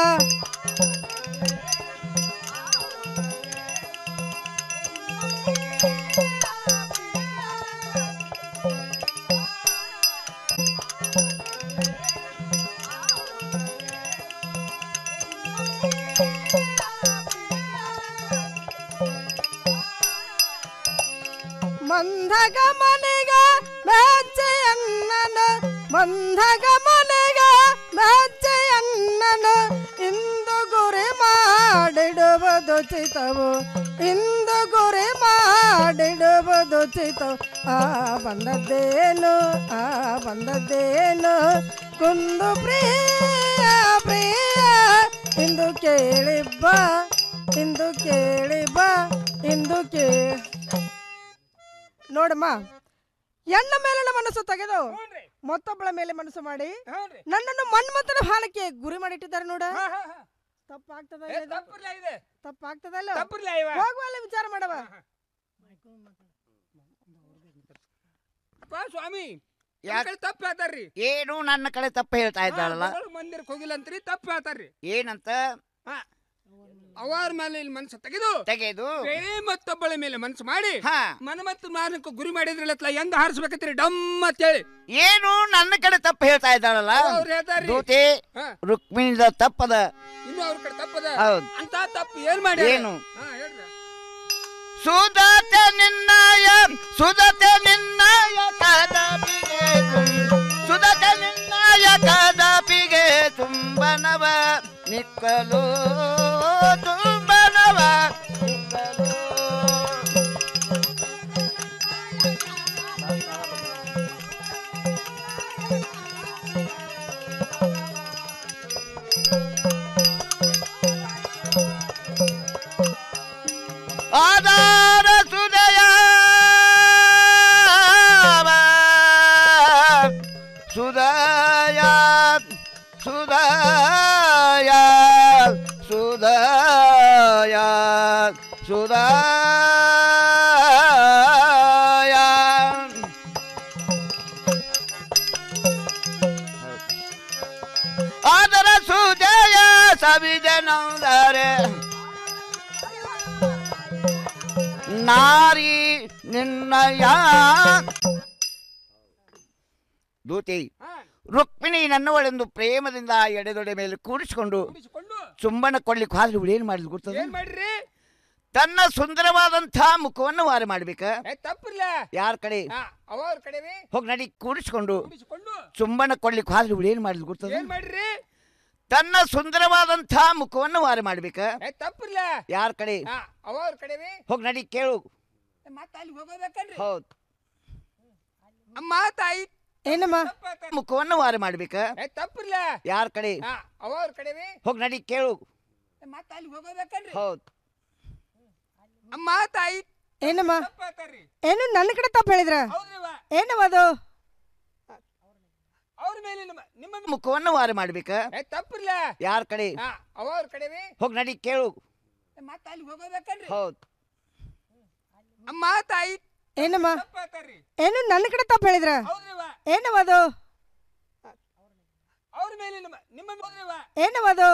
ಮಂದಗ ಮನೆಗ ಮೆಚ್ಚೆಯನ್ನನು ಮಂದಗ ಮನೆಗ ಮೆಚ್ಚೆಯನ್ನನು ಇಂದು ಗುರಿ ಮಾಡಿಡುವುದು ಚಿತವು ಇಂದು ಗುರಿ ಮಾಡಿಡುವುದು ಚಿತವು ಆ ಬಂದದ್ದೇನು ಆ ಬಂದದ್ದೇನು ಕುಂದು ಪ್ರಿಯ ಪ್ರಿಯ ಇಂದು ಕೇಳಿ ಬಾ ಇಂದು ಕೇಳಿ ಬಾ ಇಂದು ಕೇಳಿ ನೋಡಮ್ಮ ಹೆಣ್ಣ ಮೇಲಿನ ಮನಸ್ಸು ತೆಗೆದು ಮತ್ತೊಬ್ಬಳ ಮೇಲೆ ಮನಸ್ಸು ಮಾಡಿ ನನ್ನನ್ನು ಮನ್ಮಥನ ಹಾಲಕ್ಕೆ ಗುರಿ ಮಾಡಿಟ್ಟಿದ್ದಾರೆ ನೋಡ ತಪ್ಪಾಗ್ತದ ಏ, ತಪ್ಪಿರ್ಲ ಇದೆ ತಪ್ಪಾಗ್ತದಲ್ಲ ತಪ್ಪಿರ್ಲ ಇವ. ಹೋಗುವಲ್ಲ ವಿಚಾರ ಮಾಡವ ಅಪ್ಪ ಸ್ವಾಮಿ ಯಾಕ್- ಯಾಕೆ ತಪ್ಪು ಹೇಳ್ತಾರ್ರಿ ಏನು ನನ್ನ ಕಡೆ ತಪ್ಪು ಹೇಳ್ತಾ ಇದ್ದಾಳಲ್ಲ ಗುರುಗಳ ಮಂದಿರಕ್ಕೆ ಹೋಗಿಲ್ಲ ಅಂತ್ರಿ ತಪ್ಪು ಹೇಳ್ತಾರ್ರಿ ಏನಂತ ಅವರ ಮೇಲೆ ಇಲ್ಲಿ ಮನಸ್ಸು ತೆಗೆದು ತೆಗೆದು ಬೇರೆ ಮತ್ತೊಬ್ಬಳ ಮೇಲೆ ಮನಸ್ಸು ಮಾಡಿ ಹಾ. ಮನ ಮತ್ತು ಮಾನಕ್ಕೆ ಗುರಿ ಮಾಡಿದ್ರಲ್ಲ ಹೆಂಗ ಹಾರಿಸ್ಬೇಕತ್ರಿ ಡಮ್ ಅಂತೇಳಿ ಏನು ನನ್ನ ಕಡೆ ತಪ್ಪು ಹೇಳ್ತಾ ಇದ್ದಾಳಲ್ಲ ಅವ್ರು ಹೇಳ್ತಾರ್ರಿ. ದೂತಿ ಹಾ. ರುಕ್ಮಿಣಿದ ತಪ್ಪದ ಇನ್ನು ಅವ್ರ ಕಡೆ ತಪ್ಪದ ಹೌದು. ಅಂತ ತಪ್ಪು ಏನ್ ಮಾಡಿ ಏನು? ಹಾ ಹೇಳ್ರಿ ಸುಧತೆ ನಿನ್ನಯ ಸುಧತೆ ನಿನ್ನಯ ಕದಪಿಗೆ ತುಂ- ಸುಧತೆ ನಿನ್ನಯ ಕದಪಿಗೆ ತುಂಬನವ ನಿಕ್ಕಲು ತುಂಬನವ ನಿಕ್ಕಲು ಆಧಾರ ಸುದಯ ಸುದಯ ಸುದಯ ಸುದಯ ಸುದಯ ಆದರ ಸುಜಯ ಸವಿಜನಂದರೆ ನಾರಿ ನಿನ್ನಯ ದೂತಿ ರುಕ್ಮಿಣಿ ನನ್ನವಳೆಂದು ಪ್ರೇಮದಿಂದ ಎಡೆದೊಡೆ ಮೇಲೆ ಕೂಡಿಸಿಕೊಂಡು ಚುಂಬನ ಕೊಡ್ಲಿಕ್ಕೆ ಹೋದ್ರೆ ಇವಳು ಏನ್ ಮಾಡಿದ್ಲು ಗೊತ್ತದ ಏನ್ ಮಾಡ್ರಿ ತನ್ನ ಸುಂದರವಾದಂಥ ಮುಖವನ್ನು ವಾರ ಮಾಡ್ಬೇಕ ಏ, ತಪ್ಪಿಲ್ಲ ಯಾರ ಕಡೆ ಹಾ, ಅವ ಅವ್ರ ಕಡೆವಿ ಹೋಗಿ ನಡಿ ಕೂಡಿಸ್ಕೊಂಡು ಕೂಡಿಸಿಕೊಂಡು ಚುಂಬನ ಕೊಡ್ಲಿಕ್ಕೆ ಹೋದ್ರೆ ಇವಳು ಏನ್ ಮಾಡಿದ್ಲು ಗೊತ್ತದ ಏನ್ ಮಾಡ್ರಿ ತನ್ನ ಸುಂದರವಾದಂಥ ಮುಖವನ್ನು ವಾರ ಮಾಡ್ಬೇಕ ಏ, ತಪ್ಪಿಲ್ಲ ಯಾರ ಕಡೆ ಹಾ, ಅವ ಅವ್ರ ಕಡೆವಿ ಹೋಗಿ ನಡಿ ಕೇಳು ಮತ್ತೆ ಅಲ್ಲಿ ಹೋಗೋಬೇಕನ್ರಿ ಹೌದು ಅಮ್ಮ ತಾಯಿ ಏನಮ್ಮ ಮುಖವನ್ನು ವಾರ ಮಾಡ್ಬೇಕ ಏ, ತಪ್ಪಿಲ್ಲ ಯಾರ ಕಡೆ ಹಾ, ಅವ ಅವ್ರ ಕಡೆವಿ ಹೋಗಿ ನಡಿ ಕೇಳು ಮತ್ತೆ ಅಲ್ಲಿ ಹೋಗೋಬೇಕನ್ರಿ ಹೌದು ಅಮ್ಮ ತಾಯಿ ಏನಮ್ಮ ತಪ್ಪಾತಾರ್ರಿ ಏನು ನನ್ನ ಕಡೆ ತಪ್ಪು ಹೇಳಿದ್ರ ಹೌದ್ರಿವ ಏನವದು ಅವ್ರ ಮೇಲೆ ನಮ್ಮ ನಿಮ್ಮ ಮುಖವನ್ನು ವಾರ ಮಾಡ್ಬೇಕ ಏ, ತಪ್ಪಿರ್ಲ ಯಾರ ಕಡೆ ಹಾ, ಅವ ಅವ್ರ ಕಡೆ ರೀ ಹೋಗಿ ನಡಿ ಕೇಳು ಮತ್ತೆ ಅಲ್ಲಿ ಹೋಗೋಬೇಕನ್ರಿ ಹೌದು ಅಮ್ಮ ತಾಯಿ ಏನಮ್ಮ ತಪ್ಪಾತಾರ್ರಿ ಏನು ನನ್ನ ಕಡೆ ತಪ್ಪು ಹೇಳಿದ್ರ ಹೌದ್ರಿವ ಏನವದು ಅವ್ರ ಮೇಲೆ ನಮ್ಮ ನಿಮ್ಮ ಹೌದ್ರಿವ ಏನವದು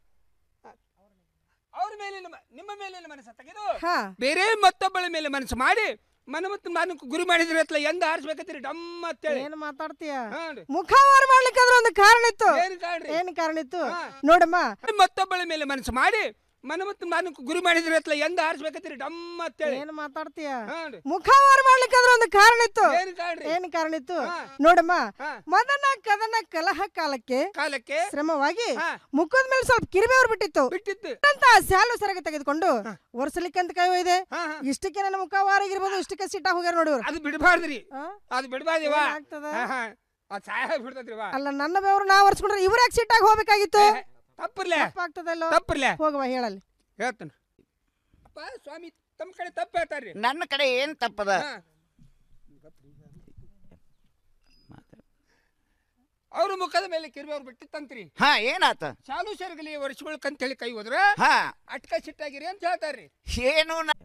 ಅವ್ರ ಮೇಲೆ ನಮ್ಮ ನಿಮ್ಮ ಮೇಲೆ ಮನಸ್ಸು ತೆಗೆದು ಹಾ ಬೇರೆ ಮತ್ತೊಬ್ಬಳ ಮೇಲೆ ಮನಸ್ಸು ಮಾಡಿ ಮನ ಮತ್ತು ಮಾನಕ್ಕೆ ಗುರಿ ಮಾಡಿದ್ರೆ ಅತ್ಲ ಎಂದ ಆರಿಸ್ಬೇಕತ್ತೀರಿ ಡಮ್ ಅಂತೇಳಿ ಏನು ಮಾತಾಡ್ತೀಯ ಹಾನ್ರಿ. ಮುಖವಾರ ಮಾಡ್ಲಿಕ್ಕಾದ್ರೆ ಒಂದು ಕಾರಣ ಇತ್ತು ಏನ್ ಕಾಣ್ರಿ ಏನು ಕಾರಣ ಇತ್ತು ನೋಡಮ್ಮ ಮತ್ತೊಬ್ಬಳ ಮೇಲೆ ಮನಸ್ಸು ಮಾಡಿ ಮನ ಮತ್ತು ಮಾನಕ್ಕೆ ಗುರಿ ಮಾಡಿದ್ರೆ ಅತ್ಲ ಎಂದ ಆರಿಸ್ಬೇಕತ್ತೀರಿ ಡಮ್ ಅಂತೇಳಿ ಏನು ಮಾತಾಡ್ತೀಯ ಹಾನ್ರಿ. ಮುಖವಾರ ಮಾಡ್ಲಿಕ್ಕಾದ್ರೆ ಒಂದು ಕಾರಣ ಇತ್ತು ಏನ್ ಕಾಣ್ರಿ? ಏನು ಕಾರಣ ಇತ್ತು ಹಾ. ನೋಡಮ್ಮ ಹಾ. ಮದನ ಕದನ ಕಲಹ ಕಾಲಕ್ಕೆ ಕಾಲಕ್ಕೆ ಶ್ರಮವಾಗಿ ಹಾ. ಮುಖದ ಮೇಲೆ ಸ್ವಲ್ಪ ಕಿರಿಬೇವ್ರು ಬಿಟ್ಟಿತ್ತು ಬಿಟ್ಟಿತ್ತು ಅಂತ ಸ್ಯಾಲು ಸರಗೆ ತೆಗೆದುಕೊಂಡು ಒರೆಸಲಿಕ್ಕಂತ ಕೈ ಒಯ್ದೆ ಹಾ, ಹಾ. ಇಷ್ಟಕ್ಕೆ ನನ್ನ ಮುಖ ವಾರಾಗಿರ್ಬೋದು ಇಷ್ಟಕ್ಕೆ ಸಿಟ್ಟ ಹೋಗ್ಯಾರ ನೋಡಿ ಇವ್ರು ಅದು ಬಿಡಬಾರ್ದ್ರಿ ಹಾ? ಅದು ಬಿಡಬಾರ್ದಿವ ಏನಾಗ್ತದ? ಅದು ಸಾಯ ಬಿಡ್ತದ್ರಿವ ಅಲ್ಲ ನನ್ನ ಬೆವರು ನಾ ಒರೆಸ್ಕೊಂಡ್ರೆ ಇವ್ರ ಯಾಕೆ ಸಿಟ್ಟಾಗಿ ಹೋಗ್ಬೇಕಾಗಿತ್ತು ತಪ್ಪಿರ್ಲೆ ತಪ್ಪಾಗ್ತದಲ್ಲೋ ತಪ್ಪಿರ್ಲೆ ಹೋಗವ ಹೇಳಲ್ಲಿ ಹೇಳ್ತಾನೆ ಅಪ್ಪ ಸ್ವಾಮಿ ತಮ್ಮ ಕಡೆ ತಪ್ಪು ಹೇಳ್ತಾರ್ರಿ ನನ್ನ ಕಡೆ ಏನ್ ತಪ್ಪದ ಹಾ. ಅವ್ರ ಮುಖದ ಮೇಲೆ ಕಿರಿಯವ್ರು ಬಿಟ್ಟಿತ್ತಂತ್ರಿ ಹಾ ಏನಾತ ಶಾಲು ಸೆರಗಲಿ ವರ್ಷಗಳಕ್ಕಂತ ಹೇಳಿ ಕೈ ಹೋದ್ರ ಹಾ ಅಟ್ಕ ಸಿಟ್ಟಾಗಿರಿ ಅಂತ ಹೇಳ್ತಾರ್ರಿ ಏನು ನ-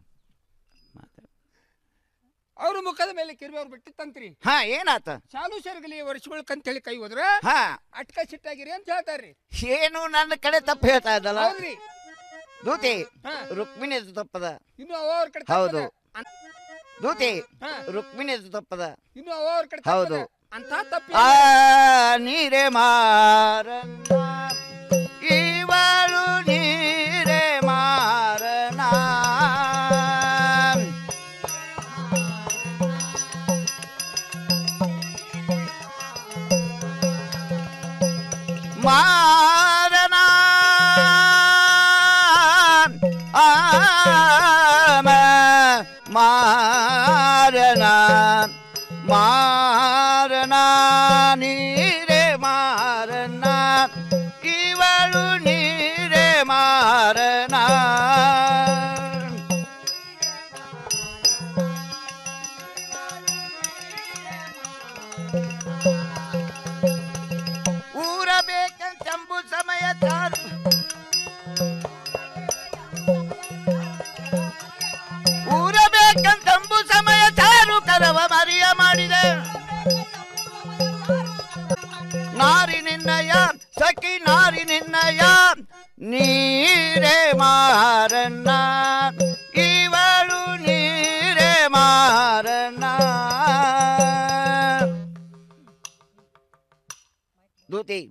ಅವ್ರ ಮುಖದ ಮೇಲೆ ಕಿರಿಯವ್ರು ಬಿಟ್ಟಿತ್ತಂತ್ರಿ ಹಾ ಏನಾತ ಶಾಲು ಸೆರಗಲಿ ವರ್ಷಗಳಕ್ಕಂತ ಹೇಳಿ ಕೈ ಹೋದ್ರ ಹಾ ಅಟ್ಕ ಸಿಟ್ಟಾಗಿರಿ ಅಂತ ಹೇಳ್ತಾರ್ರಿ ಏನು ನನ್ನ ಕಡೆ ತಪ್ಪು ಹೇಳ್ತಾ ಇದ್ದಲ್ಲ ಹೌದ್ರಿ ದೂತಿ ಹಾ. ರುಕ್ಮಿಣಿ ತಪ್ಪದ ಇನ್ನು ಅವ್ರ ಕಡೆ ಹೌದು ತಪ್ಪದ. ಅನ್- ದೂತಿ ಹಾ. ರುಕ್ಮಿಣಿ ತಪ್ಪದ ಇನ್ನು ಅವ್ರ ಕಡೆ ಹೌದು. ತಪ್ಪದ. ಅಂತ ತಪ್ಪಿ ಆ ನೀರೆ ಮಾರನ್ನ ಇವಳು ನೀರೆ ಮಾರನ ಮಾರನ ಆಮ ಮಾರನ ಮಾರನ ನೀರೆ ಮಾರನ ಇವಳು ನೀರೆ ಮಾರನ ಊರ ಬೇಕಂತಂಬು ಸಮಯ ತಾರು ಊರ ಬೇಕಂತಂಬು ಸಮಯ ತಾರು ಕರವ ಮರಿಯ ಮಾಡಿದೆ ನಾರಿ ನಿನ್ನಯ ಸಖಿ ನಾರಿ ನಿನ್ನಯ ನೀರೇ ಮಾರಣ್ಣ ಇವಳು ನೀರೇ ಮಾರಣ್ಣ ದೂತಿ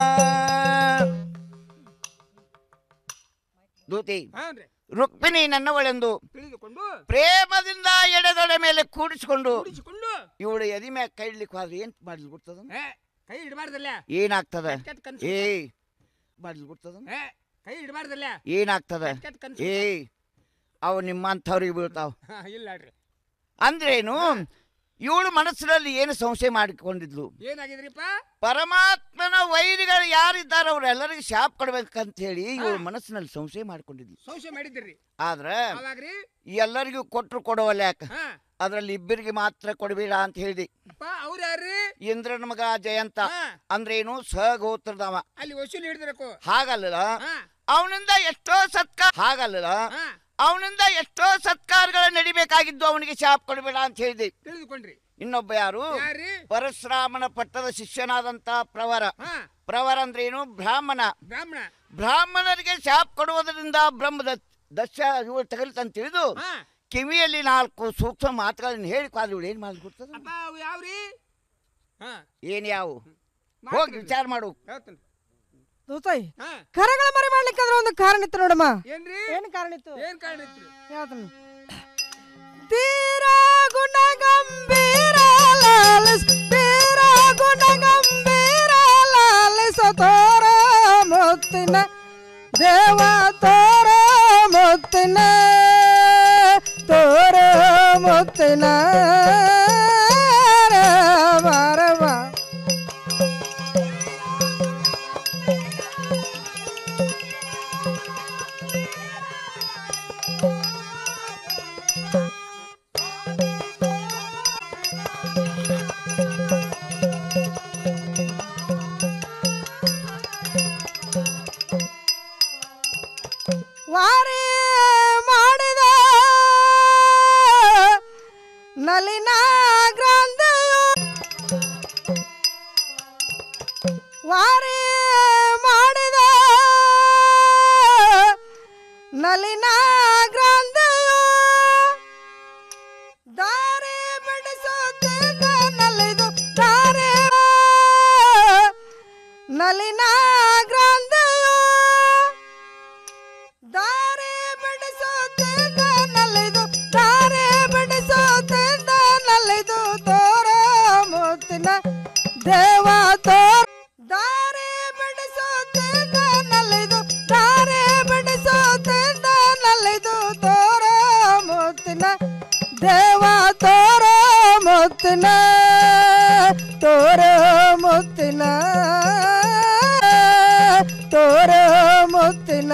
ದೂತಿ ಹಾನ್ರಿ ರುಕ್ಮಿಣಿ ನನ್ನವಳೆಂದು ತಿಳಿದುಕೊಂಡು ಪ್ರೇಮದಿಂದ ಎಡೆದೊಡೆ ಮೇಲೆ ಕೂಡಿಸಿಕೊಂಡು ಕೂಡಿಸಿಕೊಂಡು ಇವಳು ಎದಿ ಮ್ಯಾಗ ಕೈ ಇಡ್ಲಿಕ್ಕೆ ಹೋದ್ರೆ ಏನ್ ಮಾಡ್ಲಿ ಗೊತ್ತದ ಏ ಕೈ ಇಡಬಾರ್ದಲ್ಲ ಏನಾಗ್ತದ ಕೆಟ್ಟ ಕನ್ಸು. ಏ ಮಾಡ್ಲಿ ಗೊತ್ತದ ಏ ಕೈ ಇಡಬಾರ್ದಲ್ಲ ಏನಾಗ್ತದ ಕೆಟ್ಟ ಕನ್ಸು. ಏ ಅವು ನಿಮ್ಮಂಥವ್ರಿಗೆ ಬೀಳ್ತಾವ ಹಾ, ಇಲ್ಲ ನೋಡ್ರಿ ಅಂದ್ರೇನು ಇವಳು ಮನಸ್ಸಿನಲ್ಲಿ ಏನು ಸಂಶಯ ಮಾಡಿಕೊಂಡಿದ್ಲು ಏನಾಗಿದ್ರಿಪ್ಪ ಪರಮಾತ್ಮನ ವೈರಿಗಳು ಯಾರಿದ್ದಾರೆ ಅವರೆಲ್ಲರಿಗೂ ಶಾಪ್ ಕೊಡ್ಬೇಕಂತ ಹೇಳಿ ಇವಳು ಮನಸ್ಸಿನಲ್ಲಿ ಸಂಶಯ ಮಾಡಿಕೊಂಡಿದ್ಲು ಸಂಶಯ ಮಾಡಿದ್ರಿ ಆದ್ರೆ ಅವಾಗ್ರಿ ಎಲ್ಲರಿಗೂ ಕೊಟ್ರು ಕೊಡವಲ್ಲ ಯಾಕ ಹಾ ಅದ್ರಲ್ಲಿ ಇಬ್ಬರಿಗೆ ಮಾತ್ರ ಕೊಡಬೇಡ ಅಂತ ಹೇಳಿದೆ ಅಪ್ಪ ಅವ್ರು ಯಾರ್ರಿ ಇಂದ್ರನ ಮಗ ಜಯಂತ ಹಾ. ಅಂದ್ರೇನು ಸಹಗೋತ್ರದವ ಅಲ್ಲಿ ವಸೂಲಿ ಹಿಡಿದ್ರಕು ಹಾಗಲ್ಲ ಹಾ ಅವನಿಂದ ಎಷ್ಟೋ ಸತ್ಕಾರ ಹಾಗಲ್ಲ ಹಾ ಅವನಿಂದ ಎಷ್ಟೋ ಸತ್ಕಾರಗಳು ನಡಿಬೇಕಾಗಿದ್ದು ಅವನಿಗೆ ಶಾಪ್ ಕೊಡಬೇಡ ಅಂತ ಹೇಳಿದೆ ತಿಳಿದುಕೊಂಡ್ರಿ ಇನ್ನೊಬ್ಬ ಯಾರು ಯಾರ್ರಿ ಪರಶುರಾಮನ ಪಟ್ಟದ ಶಿಷ್ಯನಾದಂತ ಪ್ರವರ ಹಾ ಪ್ರವರ ಅಂದ್ರೇನು ಬ್ರಾಹ್ಮಣ ಬ್ರಾಹ್ಮಣ ಬ್ರಾಹ್ಮಣರಿಗೆ ಶಾಪ್ ಕೊಡುವುದರಿಂದ ಬ್ರಹ್ಮದ ದಶ ಇವಳು ತಗಲ್ತಂತ ತಿಳಿದು ಹಾ ಕಿವಿಯಲ್ಲಿ ನಾಲ್ಕು ಸೂಕ್ಷ್ಮ ಮಾತುಗಳನ್ನ ಹೇಳಿ ಕಾದು ಇವಳು ಏನ್ ಮಾಡ್ಕೊಡ್ತದ ಅಪ್ಪ ಅವು ಯಾವ್ರಿ ಹಾ ಏನ್ ಯಾವ ಹೋಗಿ ವಿಚಾರ ಮಾಡು ಹೇಳ್ತೀನಿ ದೋಸ್ತಾಯಿ ಹಾ ಕರಗಳ ಮರಿ ಮಾಡ್ಲಿಕ್ಕಾದ್ರೆ ಒಂದು ಕಾರಣ ಇತ್ತು ನೋಡಮ್ಮ ಏನ್ರಿ ಏನು ಕಾರಣ ಇತ್ತು ಏನ್ ಕಾರಣ ಇತ್ರಿ ಹೇಳ್ತೀನಿ ತೀರಾ ಗುಣ ಗಂಭೀರ ಲಾಲಿಸ್ ತೀರಾ ಗುಣ ಗಂಭೀರ ಲಾಲಿಸ ತೋರ ಮುತ್ತಿನ ದೇವ ತೋರ ಮುತ್ತಿನ ತೋರ ಮುತ್ತಿನ ಬಾರವ ದೇವ ತೋರ ದಾರಿ ಬಿಡಿಸುತ್ತಿದ್ದ ನಲ್ಲಿದು ದಾರಿ ಬಿಡಿಸುತ್ತಿದ್ದ ನಲ್ಲಿದು ತೋರ ಮುತ್ತಿನ ದೇವ ತೋರ ಮುತ್ತಿನ ತೋರ ಮುತ್ತಿನ ತೋರ ಮುತ್ತಿನ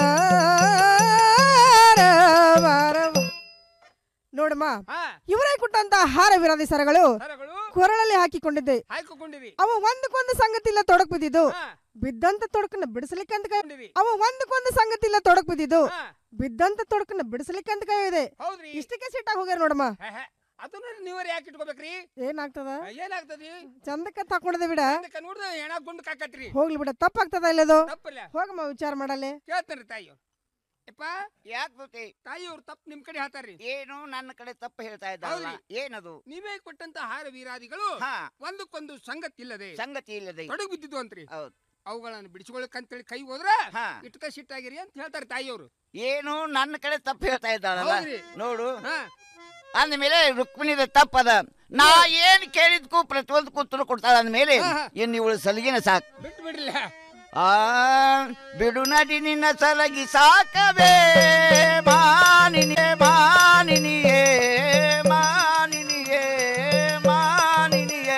ಬಾರವ. ನೋಡಮ್ಮ ಇವರೇ ಕೊಟ್ಟಂತ ಹಾರ ವಿರೋಧಿ ಸರಗಳು ಕೊರಳಲ್ಲಿ ಹಾಕಿಕೊಂಡಿದ್ದೆ ಹಾಕಿಕೊಂಡಿರಿ ಅವ ಒಂದಕ್ಕೊಂದು ಸಂಗತಿ ಇಲ್ಲ ತೊಡಕ್ ಬಿದ್ದಿದ್ದು ಬಿದ್ದಂತ ತೊಡಕನ್ನ ಬಿಡಿಸ್ಲಿಕ್ಕೆ ಅಂತ ಕೈ ಅವ ಒಂದಕ್ಕೊಂದು ಸಂಗತಿ ಇಲ್ಲ ತೊಡಕ್ ಬಿದ್ದಿದ್ದು ಬಿದ್ದಂತ ತೊಡಕನ್ನ ಬಿಡಿಸ್ಲಿಕ್ಕೆ ಅಂತ ಕೈ ಇದೆ ಹೌದ್ರಿ ಇಷ್ಟಕ್ಕೆ ಸಿಟ್ಟಾಗಿ ಹೋಗ್ಯಾರ ನೋಡಮ್ಮ ಅದನ್ನ ನೀವರ್ ಯಾಕೆ ಇಟ್ಕೋಬೇಕ್ರಿ ಏನಾಗ್ತದ ಏನಾಗ್ತದಿ ಚಂದಕ್ಕೆ ತಕೊಂಡದೆ ಬಿಡ ನೋಡಿದ್ರೆ ಹೆಣ ಗುಂಡು ಕಾಕತ್ರಿ ಹೋಗ್ಲಿ ಬಿಡ ತಪ್ಪಾಗ್ತದ ಇಲ್ಲದು ತಪ್ಪಲ್ಲ ಹೋಗಮ್ಮ ವಿಚಾರ ಮಾಡಲೆ ಕೇಳ್ತಾನ್ರಿ ತಾಯಿ ಯಪ್ಪ ಯಾಕೆ ತಾಯಿ ಅವ್ರು ತಪ್ಪು ನಿಮ್ ಕಡೆ ಹೇಳ್ತಾರ್ರಿ ಏನು ನನ್ನ ಕಡೆ ತಪ್ಪು ಹೇಳ್ತಾ ಇದ್ದಾರಲ್ಲ ಹೌದ್ರಿ. ಏನದು ನೀವೇ ಕೊಟ್ಟಂತ ಹಾರ ವೀರಾದಿಗಳು ಒಂದಕ್ಕೊಂದು ಸಂಗತಿ ಇಲ್ಲದೆ ಸಂಗತಿ ಇಲ್ಲದೆ ತೊಡಗು ಬಿದ್ದಿದ್ದು ಅಂತ್ರಿ ಹೌದು ಅವುಗಳನ್ನು ಬಿಡಿಸ್ಕೊಳಕಂತೇಳಿ ಕೈ ಹೋದ್ರ ಇಟ್ಕ ಸಿಟ್ಟಾಗಿರಿ ಅಂತ ಹೇಳ್ತಾರೆ ತಾಯಿಯವರು ಏನು ನನ್ನ ಕಡೆ ತಪ್ಪು ಹೇಳ್ತಾ ಇದ್ದಾಳಲ್ಲ ಹೌದ್ರಿ. ನೋಡು ಅಂದ್ಮೇಲೆ ರುಕ್ಮಿಣಿದ ತಪ್ಪದ ನಾ ಏನ್ ಕೇಳಿದ್ಕು ಪ್ರತಿಯೊಂದಕ್ಕೂ ಉತ್ತರ ಕೊಡ್ತಾಳ ಅಂದ್ಮೇಲೆ ಇನ್ ಇವಳು ಸಲಗಿನ ಸಾಕು ಬಿಟ್ಟು ಬಿಡ್ರಲ್ಲ ಆ ಬಿಡು ನಡಿ ನಿನ್ನ ಸಲಗಿ ಸಾಕವೇ ಮಾನಿನಿಯೇ ಮಾನಿನಿಯೇ ಮಾನಿನಿಯೇ ಮಾನಿನಿಯೇ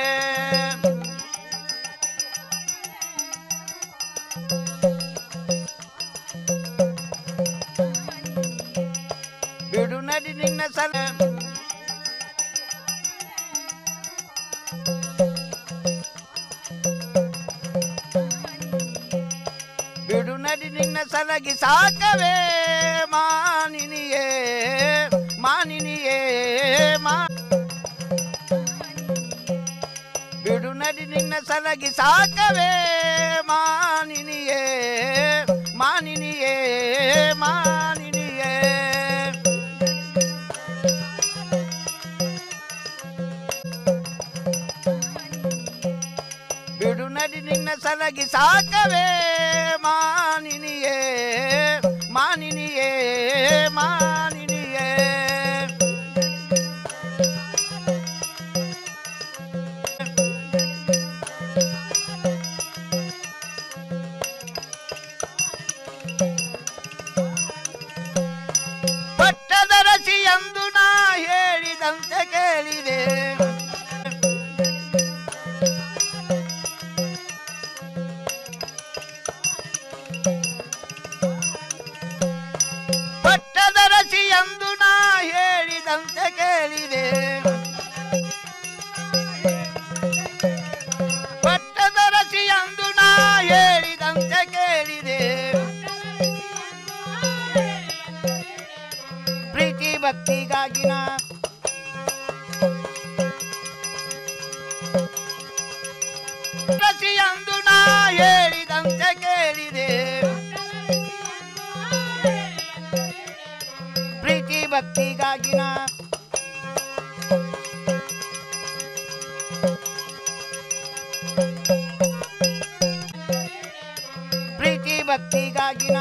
ಬಿಡು ನಡಿ ನಿನ್ನ ಸಲ ಬಿಡು ನಡಿ ನಿನ್ನ ಸಲಗಿ ಸಾಕವೇ ಮಾನಿನಿಯೇ ಮಾನಿನಿಯೇ ಮಾ ಬಿಡು ನಡಿ ನಿನ್ನ ಸಲಗಿ ಸಾಕವೇ ಮಾನಿನಿಯೇ ಮಾನಿನಿಯೇ ಮಾನಿನಿಯೇ ಬಿಡು ನಡಿ ನಿನ್ನ ಸಲಗಿ ಸಾಕವೇ ಮಾನಿನಿಯೇ ಮಾನಿನಿಯೇ ಮಾನಿನಿಯೇ ಪಟ್ಟದ ರಸಿ ಎಂದು ನಾ ಹೇಳಿದಂತೆ ಕೇಳಿದೆ ಪಟ್ಟದ ರಸಿ ಎಂದು ನಾ ಹೇಳಿದಂತೆ ಕೇಳಿದೆ ಪಟ್ಟದ ರಸಿ ಎಂದು ನಾ ಹೇಳಿದಂತೆ ಕೇಳಿದೆ ಪ್ರೀತಿ ಭಕ್ತಿಗಾಗಿನ ರಸಿ ಎಂದು ನಾ ಹೇಳಿದಂತೆ ಕೇಳಿದೆ ಪ್ರೀತಿ ಭಕ್ತಿಗಾಗಿನ ಪ್ರೀತಿ ಭಕ್ತಿಗಾಗಿನ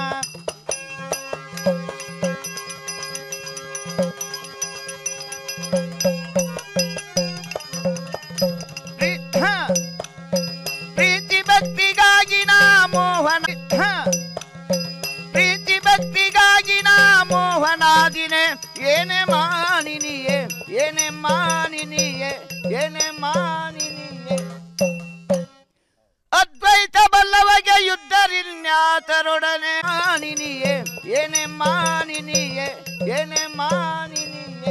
ಪ್ರೀ- ಹ. ಪ್ರೀತಿ ಭಕ್ತಿಗಾಗಿ ನಾ ಮೋಹನ ಹ. ಪ್ರೀತಿ ಭಕ್ತಿಗಾಗಿ ನಾ ಮೋಹನಾದಿನೆ ಏನೇ ಮಾನಿನಿಯೇ ಏನೇ ಮಾನಿನಿಯೇ ಏನೇ ಮಾನಿನಿಯೇ ಅದ್ವೈತ ಬಲ್ಲವಗೆ ಯುದ್ಧರಿನ್ಯಾತರೊಡನೆ ಮಾನಿನಿಯೇ ಏನೇ ಮಾನಿನಿಯೇ ಏನೇ ಮಾನಿನಿಯೇ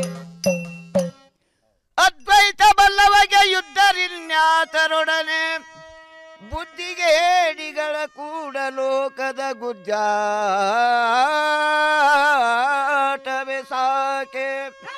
ಅದ್ವೈತ ಬಲ್ಲವಗೆ ಯುದ್ಧರಿನ್ಯಾತರೊಡನೆ ಬುದ್ಧಿಗೆ ಹೇಡಿಗಳ ಕೂಡ ಲೋಕದ ಗುಜ್ಜಾಟವೇ ಸಾಕೆ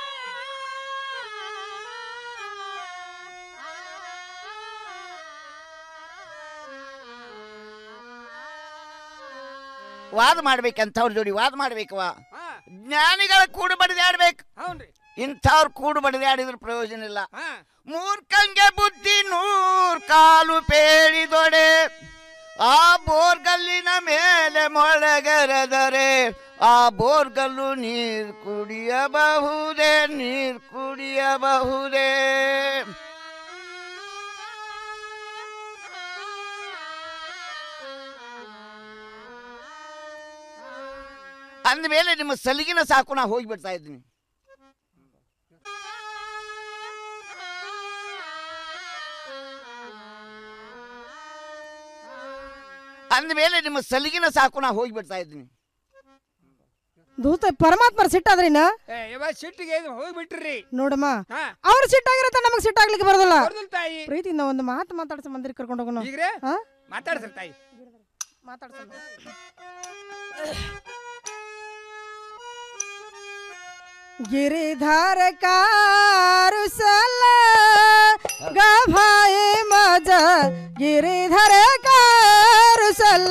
ವಾದ ಮಾಡ್ಬೇಕಂತವ್ರ ಜೋಡಿ ವಾದ ಮಾಡ್ಬೇಕವ ಜ್ಞಾನಿಗಳ ಕೂಡು ಬಡಿದಾಡ್ಬೇಕು ಹೌನ್ರಿ ಇಂಥವ್ರು ಕೂಡು ಬಡಿದಾಡಿದ್ರ ಪ್ರಯೋಜನ ಇಲ್ಲ ಮೂರ್ಖಂಗೆ ಬುದ್ಧಿ ನೂರ್ ಕಾಲು ಪೇಳಿದೊಡೆ ಆ ಬೋರ್ಗಲ್ಲಿನ ಮೇಲೆ ಮೊಳಗರೆದರೆ ಆ ಬೋರ್ಗಲ್ಲು ನೀರ್ ಕುಡಿಯಬಹುದೇ ನೀರ್ ಕುಡಿಯಬಹುದೇ ಅಂದಮೇಲೆ ನಿಮ್ಮ ಸಲಿಗಿನ ಸಾಕು ನಾ ಹೋಗಿ ಬಿಡ್ತಾ ಇದ್ದೀನಿ ಅಂದಮೇಲೆ ನಿಮ್ಮ ಸಲಿಗಿನ ಸಾಕು ನಾ ಹೋಗಿ ಬಿಡ್ತಾ ಇದ್ದೀನಿ ದೂತ ಪರಮಾತ್ಮರ ಸಿಟ್ಟಾದ್ರಿನ ಏ ಯಾವ ಸಿಟ್ಟಿಗೆ ಹೋಗ್ಬಿಟ್ರಿ ನೋಡಮ್ಮ ಹಾ. ಅವ್ರ ಸಿಟ್ಟಾಗಿರತ್ತ ನಮಗ್ ಸಿಟ್ಟಾಗ್ಲಿಕ್ಕೆ ಬರೋದಿಲ್ಲ ಬರ್ದಿಲ್ಲ ತಾಯಿ ಪ್ರೀತಿಯಿಂದ ಒಂದು ಮಾತು ಮಾತಾಡ್ಸ ಮಂದಿರ ಕರ್ಕೊಂಡು ಹೋಗೋಣ ಈಗ್ರೆ ಹಾ? ಮಾತಾಡ್ಸ್ರಿ ತಾಯಿ ಮಾತಾಡ್ಸೋಣ गिरिधर कारुसल गभाए मज गिरिधर कारुसल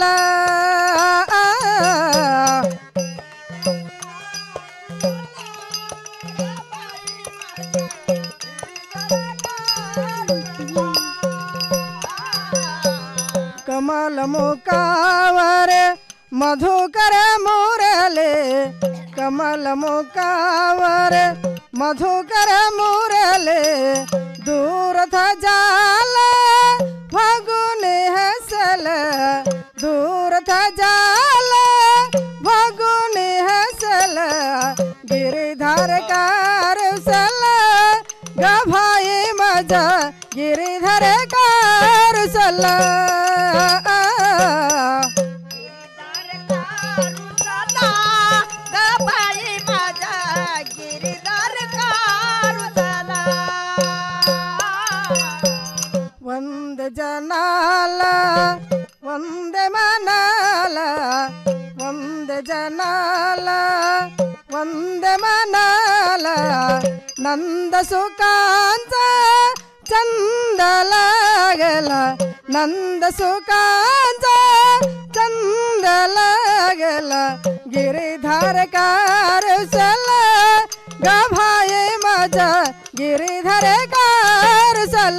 कमल मुकावर मधुकर मुरले कमल मुकावर मधुकर मुरले दूर था जाल फगुने हसल दूर था जाल फगुने हसल गिरिधर कारसल गभाए मजा गिरिधर कारसल ಒಂದ ಜನಾಲ ಒಂದೆ ಮನಾಲ ಒಂದ ಜನಾಲ ಒಂದೆ ಮನಾಲ ನಂದ ಸುಖಾಂತ ಚಂದಲಾಗಲ ನಂದ ಸುಖಾಂತ ಚಂದಲಾಗಲ ಗಿರಿಧರ ಕಾರುಸಲ ಗಭಾಯೆ ಮಜ ಗಿರಿಧರ ಕಾರುಸಲ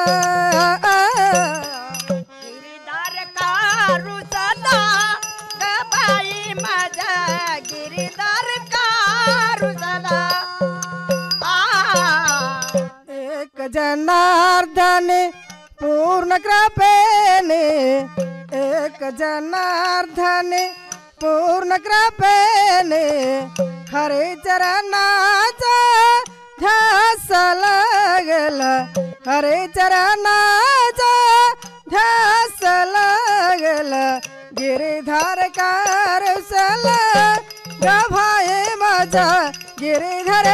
गिरिधर कारुसला गबाई माझा गिरिधर कारुसला एक जनार्दने पूर्ण कृपेने एक जनार्दने पूर्ण कृपेने हरे चरणाचा ध्यास लागल हरे चरणाचा ध्यास लागल गिरिधर कारसल गभाये माझा गिरिधर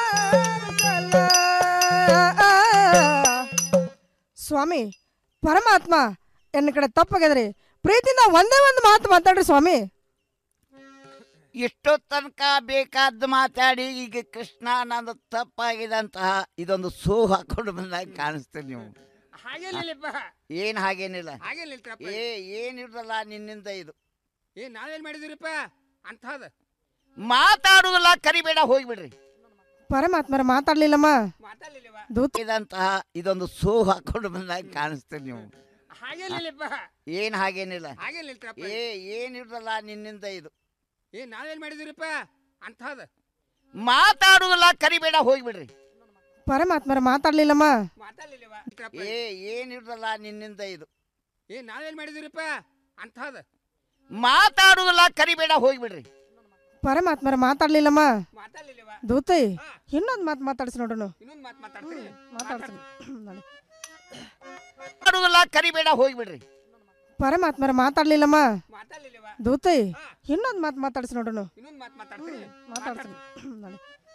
ಸ್ವಾಮಿ ಪರಮಾತ್ಮ ಎನ್ನ ಕಡೆ ತಪ್ಪಾಗ್ಯದ್ರಿ ಪ್ರೀತಿಯಿಂದ ಒಂದೇ ಒಂದು ಮಾತು ಮಾತಾಡ್ರಿ ಸ್ವಾಮಿ ಇಷ್ಟೋ ತನಕ ಬೇಕಾದ್ದು ಮಾತಾಡಿ ಈಗ ಕೃಷ್ಣ ನಂದು ತಪ್ಪಾಗಿದಂತಹ ಇದೊಂದು ಸೋ ಹಾಕೊಂಡು ಬಂದಾಗ ಕಾಣಿಸ್ತೀರಿ ನೀವು ಹಾಗೇನಿಲ್ಲಪ್ಪ ಏನ್ ಹಾಗೇನಿಲ್ಲ ಹಾಗೇನಿಲ್ರಪ್ಪ ಏ ಏನಿರಲ್ಲ ನಿನ್ನಿಂದ ಇದು ಏ ನಾವೇನ್ ಮಾಡಿದಿರಪ್ಪ ಅಂತದ ಮಾತಾಡುದಿಲ್ಲ ಕರಿಬೇಡ ಹೋಗ್ಬಿಡ್ರಿ ಪರಮಾತ್ಮರ ಮಾತಾಡ್ಲಿಲ್ಲಮ್ಮ ದೂತ ಇದಂತಹ ಇದೊಂದು ಸೋ ಹಾಕೊಂಡು ಬಂದಾಗ ಕಾಣಿಸ್ತೀರಿ ನೀವು ಹಾಗೇನಿಲ್ಲಪ್ಪ ಏನ್ ಹಾಗೇನಿಲ್ಲ ಹಾಗೇನಿಲ್ರಪ್ಪ ಏ ಏನಿರಲ್ಲ ನಿನ್ನಿಂದ ಇದು ಏ ನಾವೇನ್ ಮಾಡಿದಿರಪ್ಪ ಅಂತದ ಮಾತಾಡುದಿಲ್ಲ ಕರಿಬೇಡ ಹೋಗ್ಬಿಡ್ರಿ ಪರಮಾತ್ಮರ ಮಾತಾಡ್ಲಿಲ್ಲಮ್ಮ ಏ ಏನಿರಲ್ಲ ನಿನ್ನಿಂದ ಇದು ಏ ನಾವೇನ್ ಮಾಡಿದಿರಪ್ಪ ಅಂತದ ಮಾತಾಡುದಿಲ್ಲ ಕರಿಬೇಡ ಹೋಗ್ಬಿಡ್ರಿ ಪರಮಾತ್ಮರ ಮಾತಾಡ್ಲಿಲ್ಲಮ್ಮ ದೂತಿ ಇನ್ನೊಂದು ಮಾತು ಮಾತಾಡ್ಸಿ ನೋಡೋಣ ಇನ್ನೊಂದ್ ಮಾತು ಮಾತಾಡ್ತೀನಿ ಮಾತಾಡ್ಸಿ ನೋಡಿ. ಮಾತಾಡುದಿಲ್ಲ ಕರಿಬೇಡ ಹೋಗ್ಬಿಡ್ರಿ ಪರಮಾತ್ಮರ ಮಾತಾಡ್ಲಿಲ್ಲಮ್ಮ ದೂತಿ ಇನ್ನೊಂದು ಮಾತು ಮಾತಾಡ್ಸಿ ನೋಡೋಣ ಇನ್ನೊಂದ್ ಮಾತು ಮಾತಾಡ್ತೀನಿ ಮಾತಾಡ್ಸಿ ನೋಡಿ.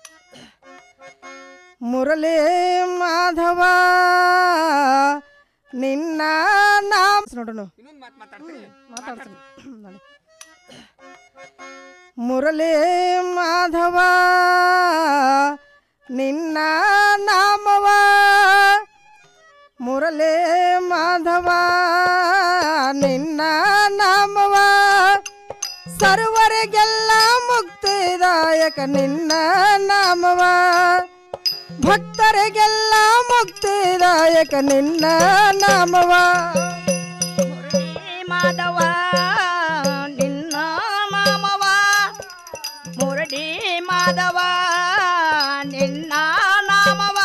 ಮುರಳಿ ಮಾಧವ ನಿನ್ನ ನಾಮ ನೋಡೋಣ ಇನ್ನೊಂದ್ ಮಾತು ಮಾತಾಡ್ತೀನಿ ಮಾತಾಡ್ಸಿ ನೋಡಿ. ಮುರಳಿ ಮಾಧವ ನಿನ್ನ ನಾಮವ ಮುರಳಿ ಮಾಧವ ನಿನ್ನ ನಾಮವ ಸರ್ವರಿಗೆಲ್ಲ ಮುಕ್ತಿದಾಯಕ ನಿನ್ನ ನಾಮವ ಭಕ್ತರಿಗೆಲ್ಲ ಮುಕ್ತಿದಾಯಕ ನಿನ್ನ ನಾಮವ ಮಾಧವ ನಿನ್ನ ಮಾಮವ ಮುರಡಿ ಮಾಧವ ನಿನ್ನ ನಾಮವ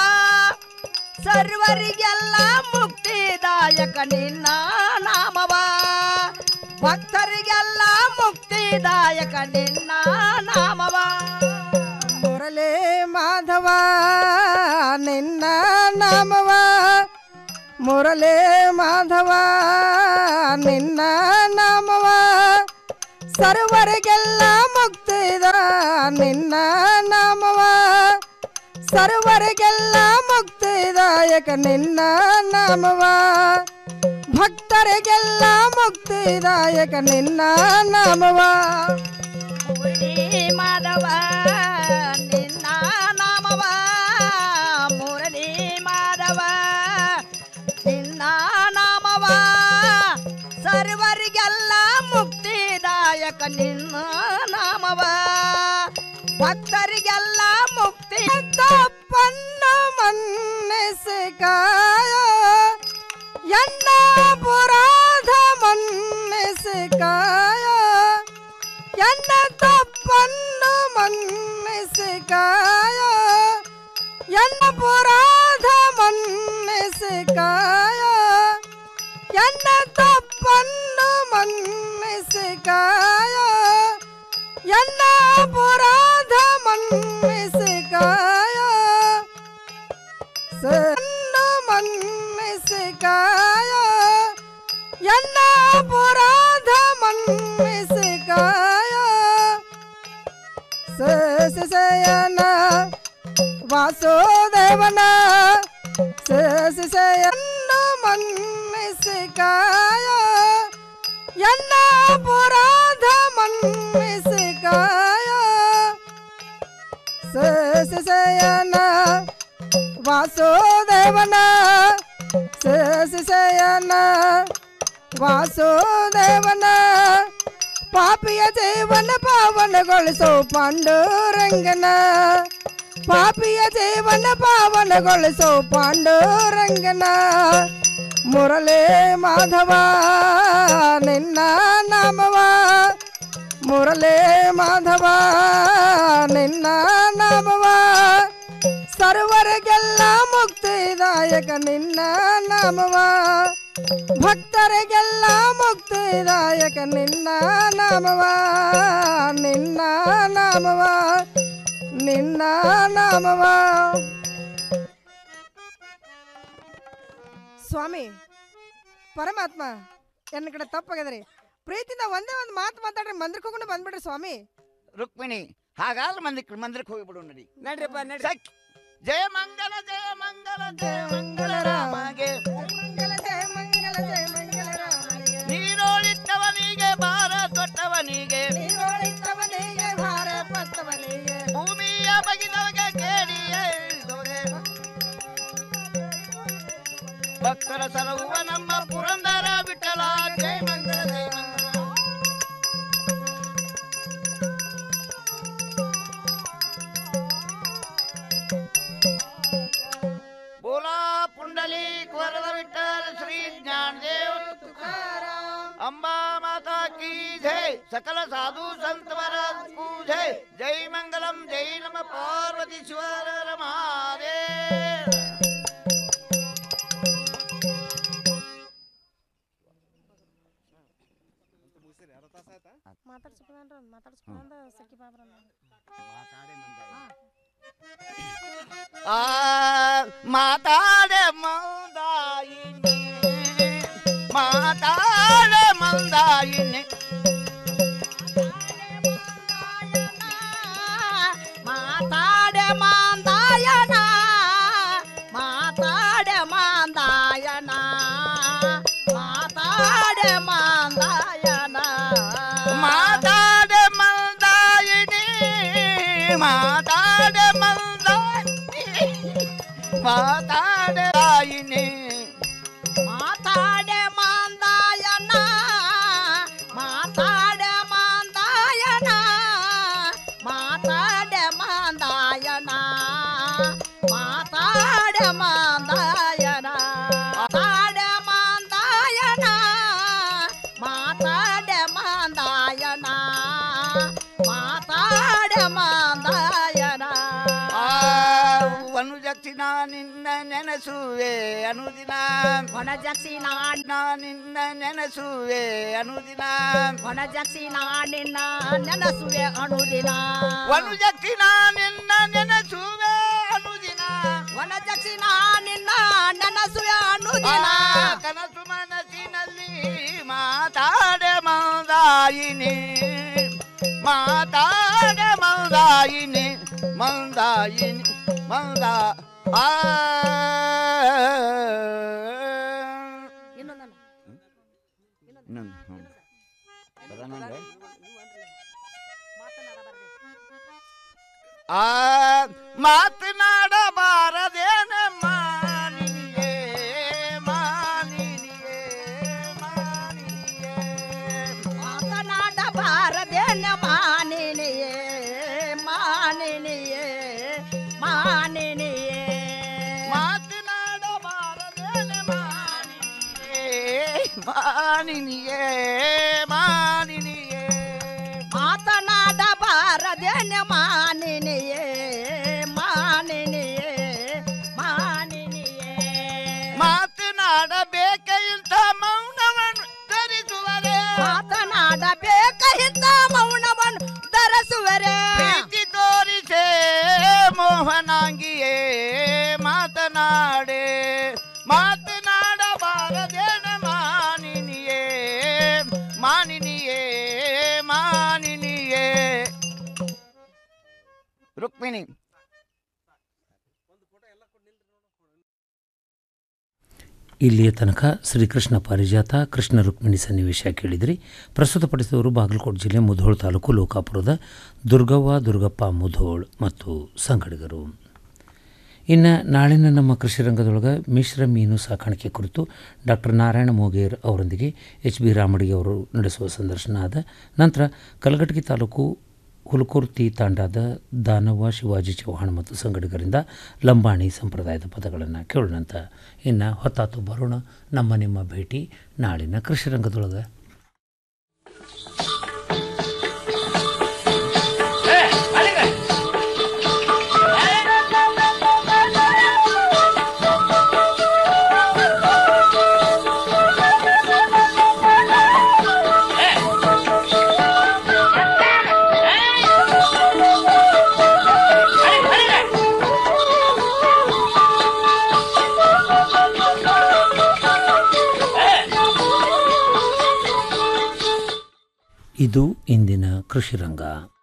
ಸರ್ವರಿಗೆಲ್ಲ ಮುಕ್ತಿದಾಯಕ ನಿನ್ನ ನಾಮವ ಭಕ್ತರಿಗೆಲ್ಲ ಮುಕ್ತಿದಾಯಕ ನಿನ್ನ ನಾಮವ ಮುರಳಿ ಮಾಧವ ನಿನ್ನ ನಾಮವ ಮುರಳಿ ಮಾಧವ ನಿನ್ನ ನಾಮವ ಸರ್ವರಿಗೆಲ್ಲ ಮುಕ್ತಿದ ನಿನ್ನ ನಾಮವ ಸರ್ವರಿಗೆಲ್ಲ ಮುಕ್ತಿದಾಯಕ ನಿನ್ನ ನಾಮವ ಭಕ್ತರಿಗೆಲ್ಲ ಮುಕ್ತಿದಾಯಕ ನಿನ್ನ ನಾಮವ ಮುರಳಿ ಮಾಧವ ನಿನ್ನ ನಾಮವ ಮುರಳಿ ಮಾಧವ ನಿನ್ನ ನಾಮವ ಸರ್ವರಿಗೆಲ್ಲ ಮುಕ್ತಿದಾಯಕ ನಿನ್ನ ನಾಮವ ಭಕ್ತರಿಗೆಲ್ಲ ಮುಕ್ತಿ ತಪ್ಪನ್ನ ಮನ್ನಿಸಿಕಾಯ ಎನ್ನ ಪುರಾಧ ಮನ್ನಿಸಿಕಾಯ ಎನ್ನ ತಪ್ಪನ್ನು ಮನ್ನಿಸಿಕಾಯ ಎನ್ನ ಪುರಾಧ ಮನ್ನಿಸಿಕಾಯ ಎನ್ನ ತಪ್ಪನ್ನು ಮನ್ನಿಸಿಕಾಯ ಎನ್ನ ಪುರಾಧ ಮನ್ನಿಸಿಕಾಯ ಸಣ್ಣ ಮನ್ನಿಸಿಕಾಯ ಎನ್ನ ಪುರಾಧ ಮನ್ನಿಸಿಕಾಯ ಸಯನ ವಾಸುದೇವನ ಸಯನ್ನ ಮನ್ನಿಸಿಕಾಯ ಎನ್ನ ಪುರಾಧ ಮನ್ನಿಸಿಕಾಯ ಸಯನ ವಾಸುದೇವನ ಸಯನ ವಾಸುದೇವನ ಪಾಪಿಯ ಜೀವನ ಪಾವನಗೊಳಿಸೋ ಪಾಂಡುರಂಗನ ಪಾಪಿಯ ಜೀವನ ಪಾವನಗೊಳಿಸೋ ಪಾಂಡುರಂಗನ ಮುರಳಿ ಮಾಧವ ನಿನ್ನ ನಾಮವ ಮುರಳಿ ಮಾಧವ ನಿನ್ನ ನಾಮವ ಸರ್ವರಿಗೆಲ್ಲ ಮುಕ್ತಿದಾಯಕ ನಿನ್ನ ನಾಮವ ಭಕ್ತರಿಗೆಲ್ಲ ಮುಕ್ತಿದಾಯಕ ನಿನ್ನ ನಾಮವ ನಿನ್ನ ನಾಮವ ನಿನ್ನ ನಾಮವ ಸ್ವಾಮಿ ಪರಮಾತ್ಮ ಎನ್ನ ಕಡೆ ತಪ್ಪಾಗ್ಯದ್ರಿ ಪ್ರೀತಿಯಿಂದ ಒಂದೇ ಒಂದು ಮಾತು ಮಾತಾಡ್ರಿ ಮಂದಿರಕ್ಕೆ ಹೋಗ್ಕೊಂಡು ಬಂದ್ಬಿಡ್ರಿ ಸ್ವಾಮಿ ರುಕ್ಮಿಣಿ ಹಾಗಾದ್ರೆ ಮಂದಿರ ಮಂದಿರಕ್ಕೆ ಹೋಗಿಬಿಡು ನಡಿ ನಡ್ರಿಪ್ಪ ನಡ್ರಿ ಸಕ್. ಜಯ ಮಂಗಲ ಜಯ ಮಂಗಲ ಜಯ ಮಂಗಲ ರಾಮಗೆ ನೀರೋಳಿತ್ತವನಿಗೆ ಭಾರ ತೊಟ್ಟವನಿಗೆ ನೀರೋಳಿತ್ತವನಿಗೆ ಭಾರ ಪತ್ತವನಿಗೆ ಭೂಮಿಯ ಬಗಿದವಗೆ ಕೇಳಿಯ ಇಳಿದವಗೆ ಭಕ್ತರ ಸಲಹುವ ನಮ್ಮ ಪುರಂದರ ವಿಠಲ ಜಯ ಮಂಗಲ ಜಯ ಮಂಗಲ बोला पुंडलिक वरद विठ्ठल श्री ज्ञानदेव तुकाराम अंबा माता की जय सकल साधु संत महाराज को जय जय मंगलम जय नम पार्वती शिवर महादेव ಮಾತಾಡ್ಸ್ಕೊಂಡ್ರ ಮಾತಾಡ್ಸ್ಕೊಂಡ್ರ ಸಖಿ ಬಾಬ್ರ ಆ ಮಾತಾಡೆ ಮಂದಾಯಿನಿ ಮಾತಾಡೆ ಮಂದಾಯಿನಿ ಮಾತಾಡೆ ಮಾಂದಾಯನ ಮಾತಾಡೆ ಮಾಂದಾಯನ ಮಾತಾಡೆ ಮಾಂದಾಯನ ಮಾತಾಡೆ ಮಂದಾಯಿನಿ ಮಾತಾಡೆ ಮಂದಾಯಿನಿ ಮಾತಾಡೆ ಆಯಿನಿ ಮಾತಾಡೆ ಮಾಂದಾಯನ ಮಾತಾಡೆ ಮಾಂದಾಯನ ಮಾತಾಡೆ ಮಾಂದಾಯನ ಮಾತಾಡೆ ಮಾಂದಾಯನ ಮಾತಾಡೆ ಮಾಂದಾಯನ ಮಾತಾಡೆ ಮಾಂದಾಯನ ಮಾತಾಡೆ ಮಾಂದಾಯನ ಆ ವನುಜಕ್ಷಿಣ ನಿನ್ನ ನೆನ ನೆನೆಸುವೆ ಅನುದಿನ ಹೊಣಜಸಿ ನಾ ನಿನ್ನ ನೆನೆಸುವೆ ಅನುದಿನ ಹೊಣಜಸಿ ನಿನ್ನ ನೆನಸುವೆ ಅಣುದಿನ ವನುಜಕ್ಕಿ ನಾ ನಿನ್ನ ನೆನೆಸುವೆ ಅನುದಿನ ಹೊಣಜಸಿ ನಿನ್ನ ನೆನಸುವೆ ಅಣುದಿನ ಆ ಕನಸು ಮನಸ್ಸಿನಲ್ಲಿ ಮಾತಾಡೆ ಮಂದಾಯಿನಿ ಮಾತಾಡೆ ಮಂದಾಯಿನಿ ಮಂದಾಯಿನಿ ಮಂದ ಆ ಇನ್ನೊಂದು, ಹ್ಮ್. ಬರೋಣಂದ್ರೆ? ಆ ಮಾತನಾಡಬಾರದೇನ ಮಾನಿನಿಯೇ ಮಾನಿನಿಯೇ ಮಾತನಾಡಬಾರದೇನ ಮಾನಿನಿಯೇ ಮಾನಿನಿಯೇ ಮಾನಿನಿಯೇ ಮಾತನಾಡಬಾರದೇನ ಮಾನಿನಿಯೇ ಮಾನಿನಿಯೇ ಮಾತನಾಡಬಾರದೇನ ಮಾನಿನಿಯೇ ಮಾನಿನಿಯೇ ಮಾನಿನಿಯೇ ಮಾತನಾಡಬೇಕ ಇಂಥ ಮೌನವನ್ನು ಧರಿಸುವರೆ ಮಾತನಾಡಬೇಕ ಇಂಥ ಮೌನವನ್ನು ಧರಿಸುವರೆ ಪ್ರೀತಿ ತೋರಿಸೇ ಮೋಹನಾಂಗಿಯೇ ಮಾತನಾಡೆ ಮಾತನಾಡಬಾರದೇನ ಮಾನಿನಿಯೇ ಮಾನಿನಿಯೇ ಮಾನಿನಿಯೇ ರುಕ್ಮಿಣಿ ಇಲ್ಲಿಯ ತನಕ ಶ್ರೀಕೃಷ್ಣ ಪಾರಿಜಾತ ಕೃಷ್ಣ ರುಕ್ಮಿಣಿ ಸನ್ನಿವೇಶ ಕೇಳಿದ್ರಿ ಪ್ರಸ್ತುತಪಡಿಸಿದವರು ಬಾಗಲಕೋಟೆ ಜಿಲ್ಲೆ ಮುಧೋಳ್ ತಾಲೂಕು ಲೋಕಾಪುರದ ದುರ್ಗವ್ವ ದುರ್ಗಪ್ಪ ಮುಧೋಳ್ ಮತ್ತು ಸಂಗಡಿಗರು ಇನ್ನು ನಾಳಿನ ನಮ್ಮ ಕೃಷಿ ರಂಗದೊಳಗೆ ಮಿಶ್ರ ಮೀನು ಸಾಕಾಣಿಕೆ ಕುರಿತು ಡಾಕ್ಟರ್ ನಾರಾಯಣ ಮೋಗೇರ್ ಅವರೊಂದಿಗೆ ಎಚ್ ಬಿ ರಾಮಡಿಗೆ ಅವರು ನಡೆಸುವ ಸಂದರ್ಶನ ಆದ ನಂತರ ಕಲಘಟಗಿ ತಾಲೂಕು ಹುಲಕುರ್ತಿ ತಾಂಡಾದ ದಾನವ ಶಿವಾಜಿ ಚೌಹಾಣ್ ಮತ್ತು ಸಂಗಡಿಗರಿಂದ ಲಂಬಾಣಿ ಸಂಪ್ರದಾಯದ ಪದಗಳನ್ನು ಕೇಳೋಣಂತ ಇನ್ನು ಹೊತ್ತಾತು ಬರೋಣ ನಮ್ಮ ನಿಮ್ಮ ಭೇಟಿ ನಾಳಿನ ಕೃಷಿ ರಂಗದೊಳಗೆ ಇದು ಇಂದಿನ ಕೃಷಿ ರಂಗ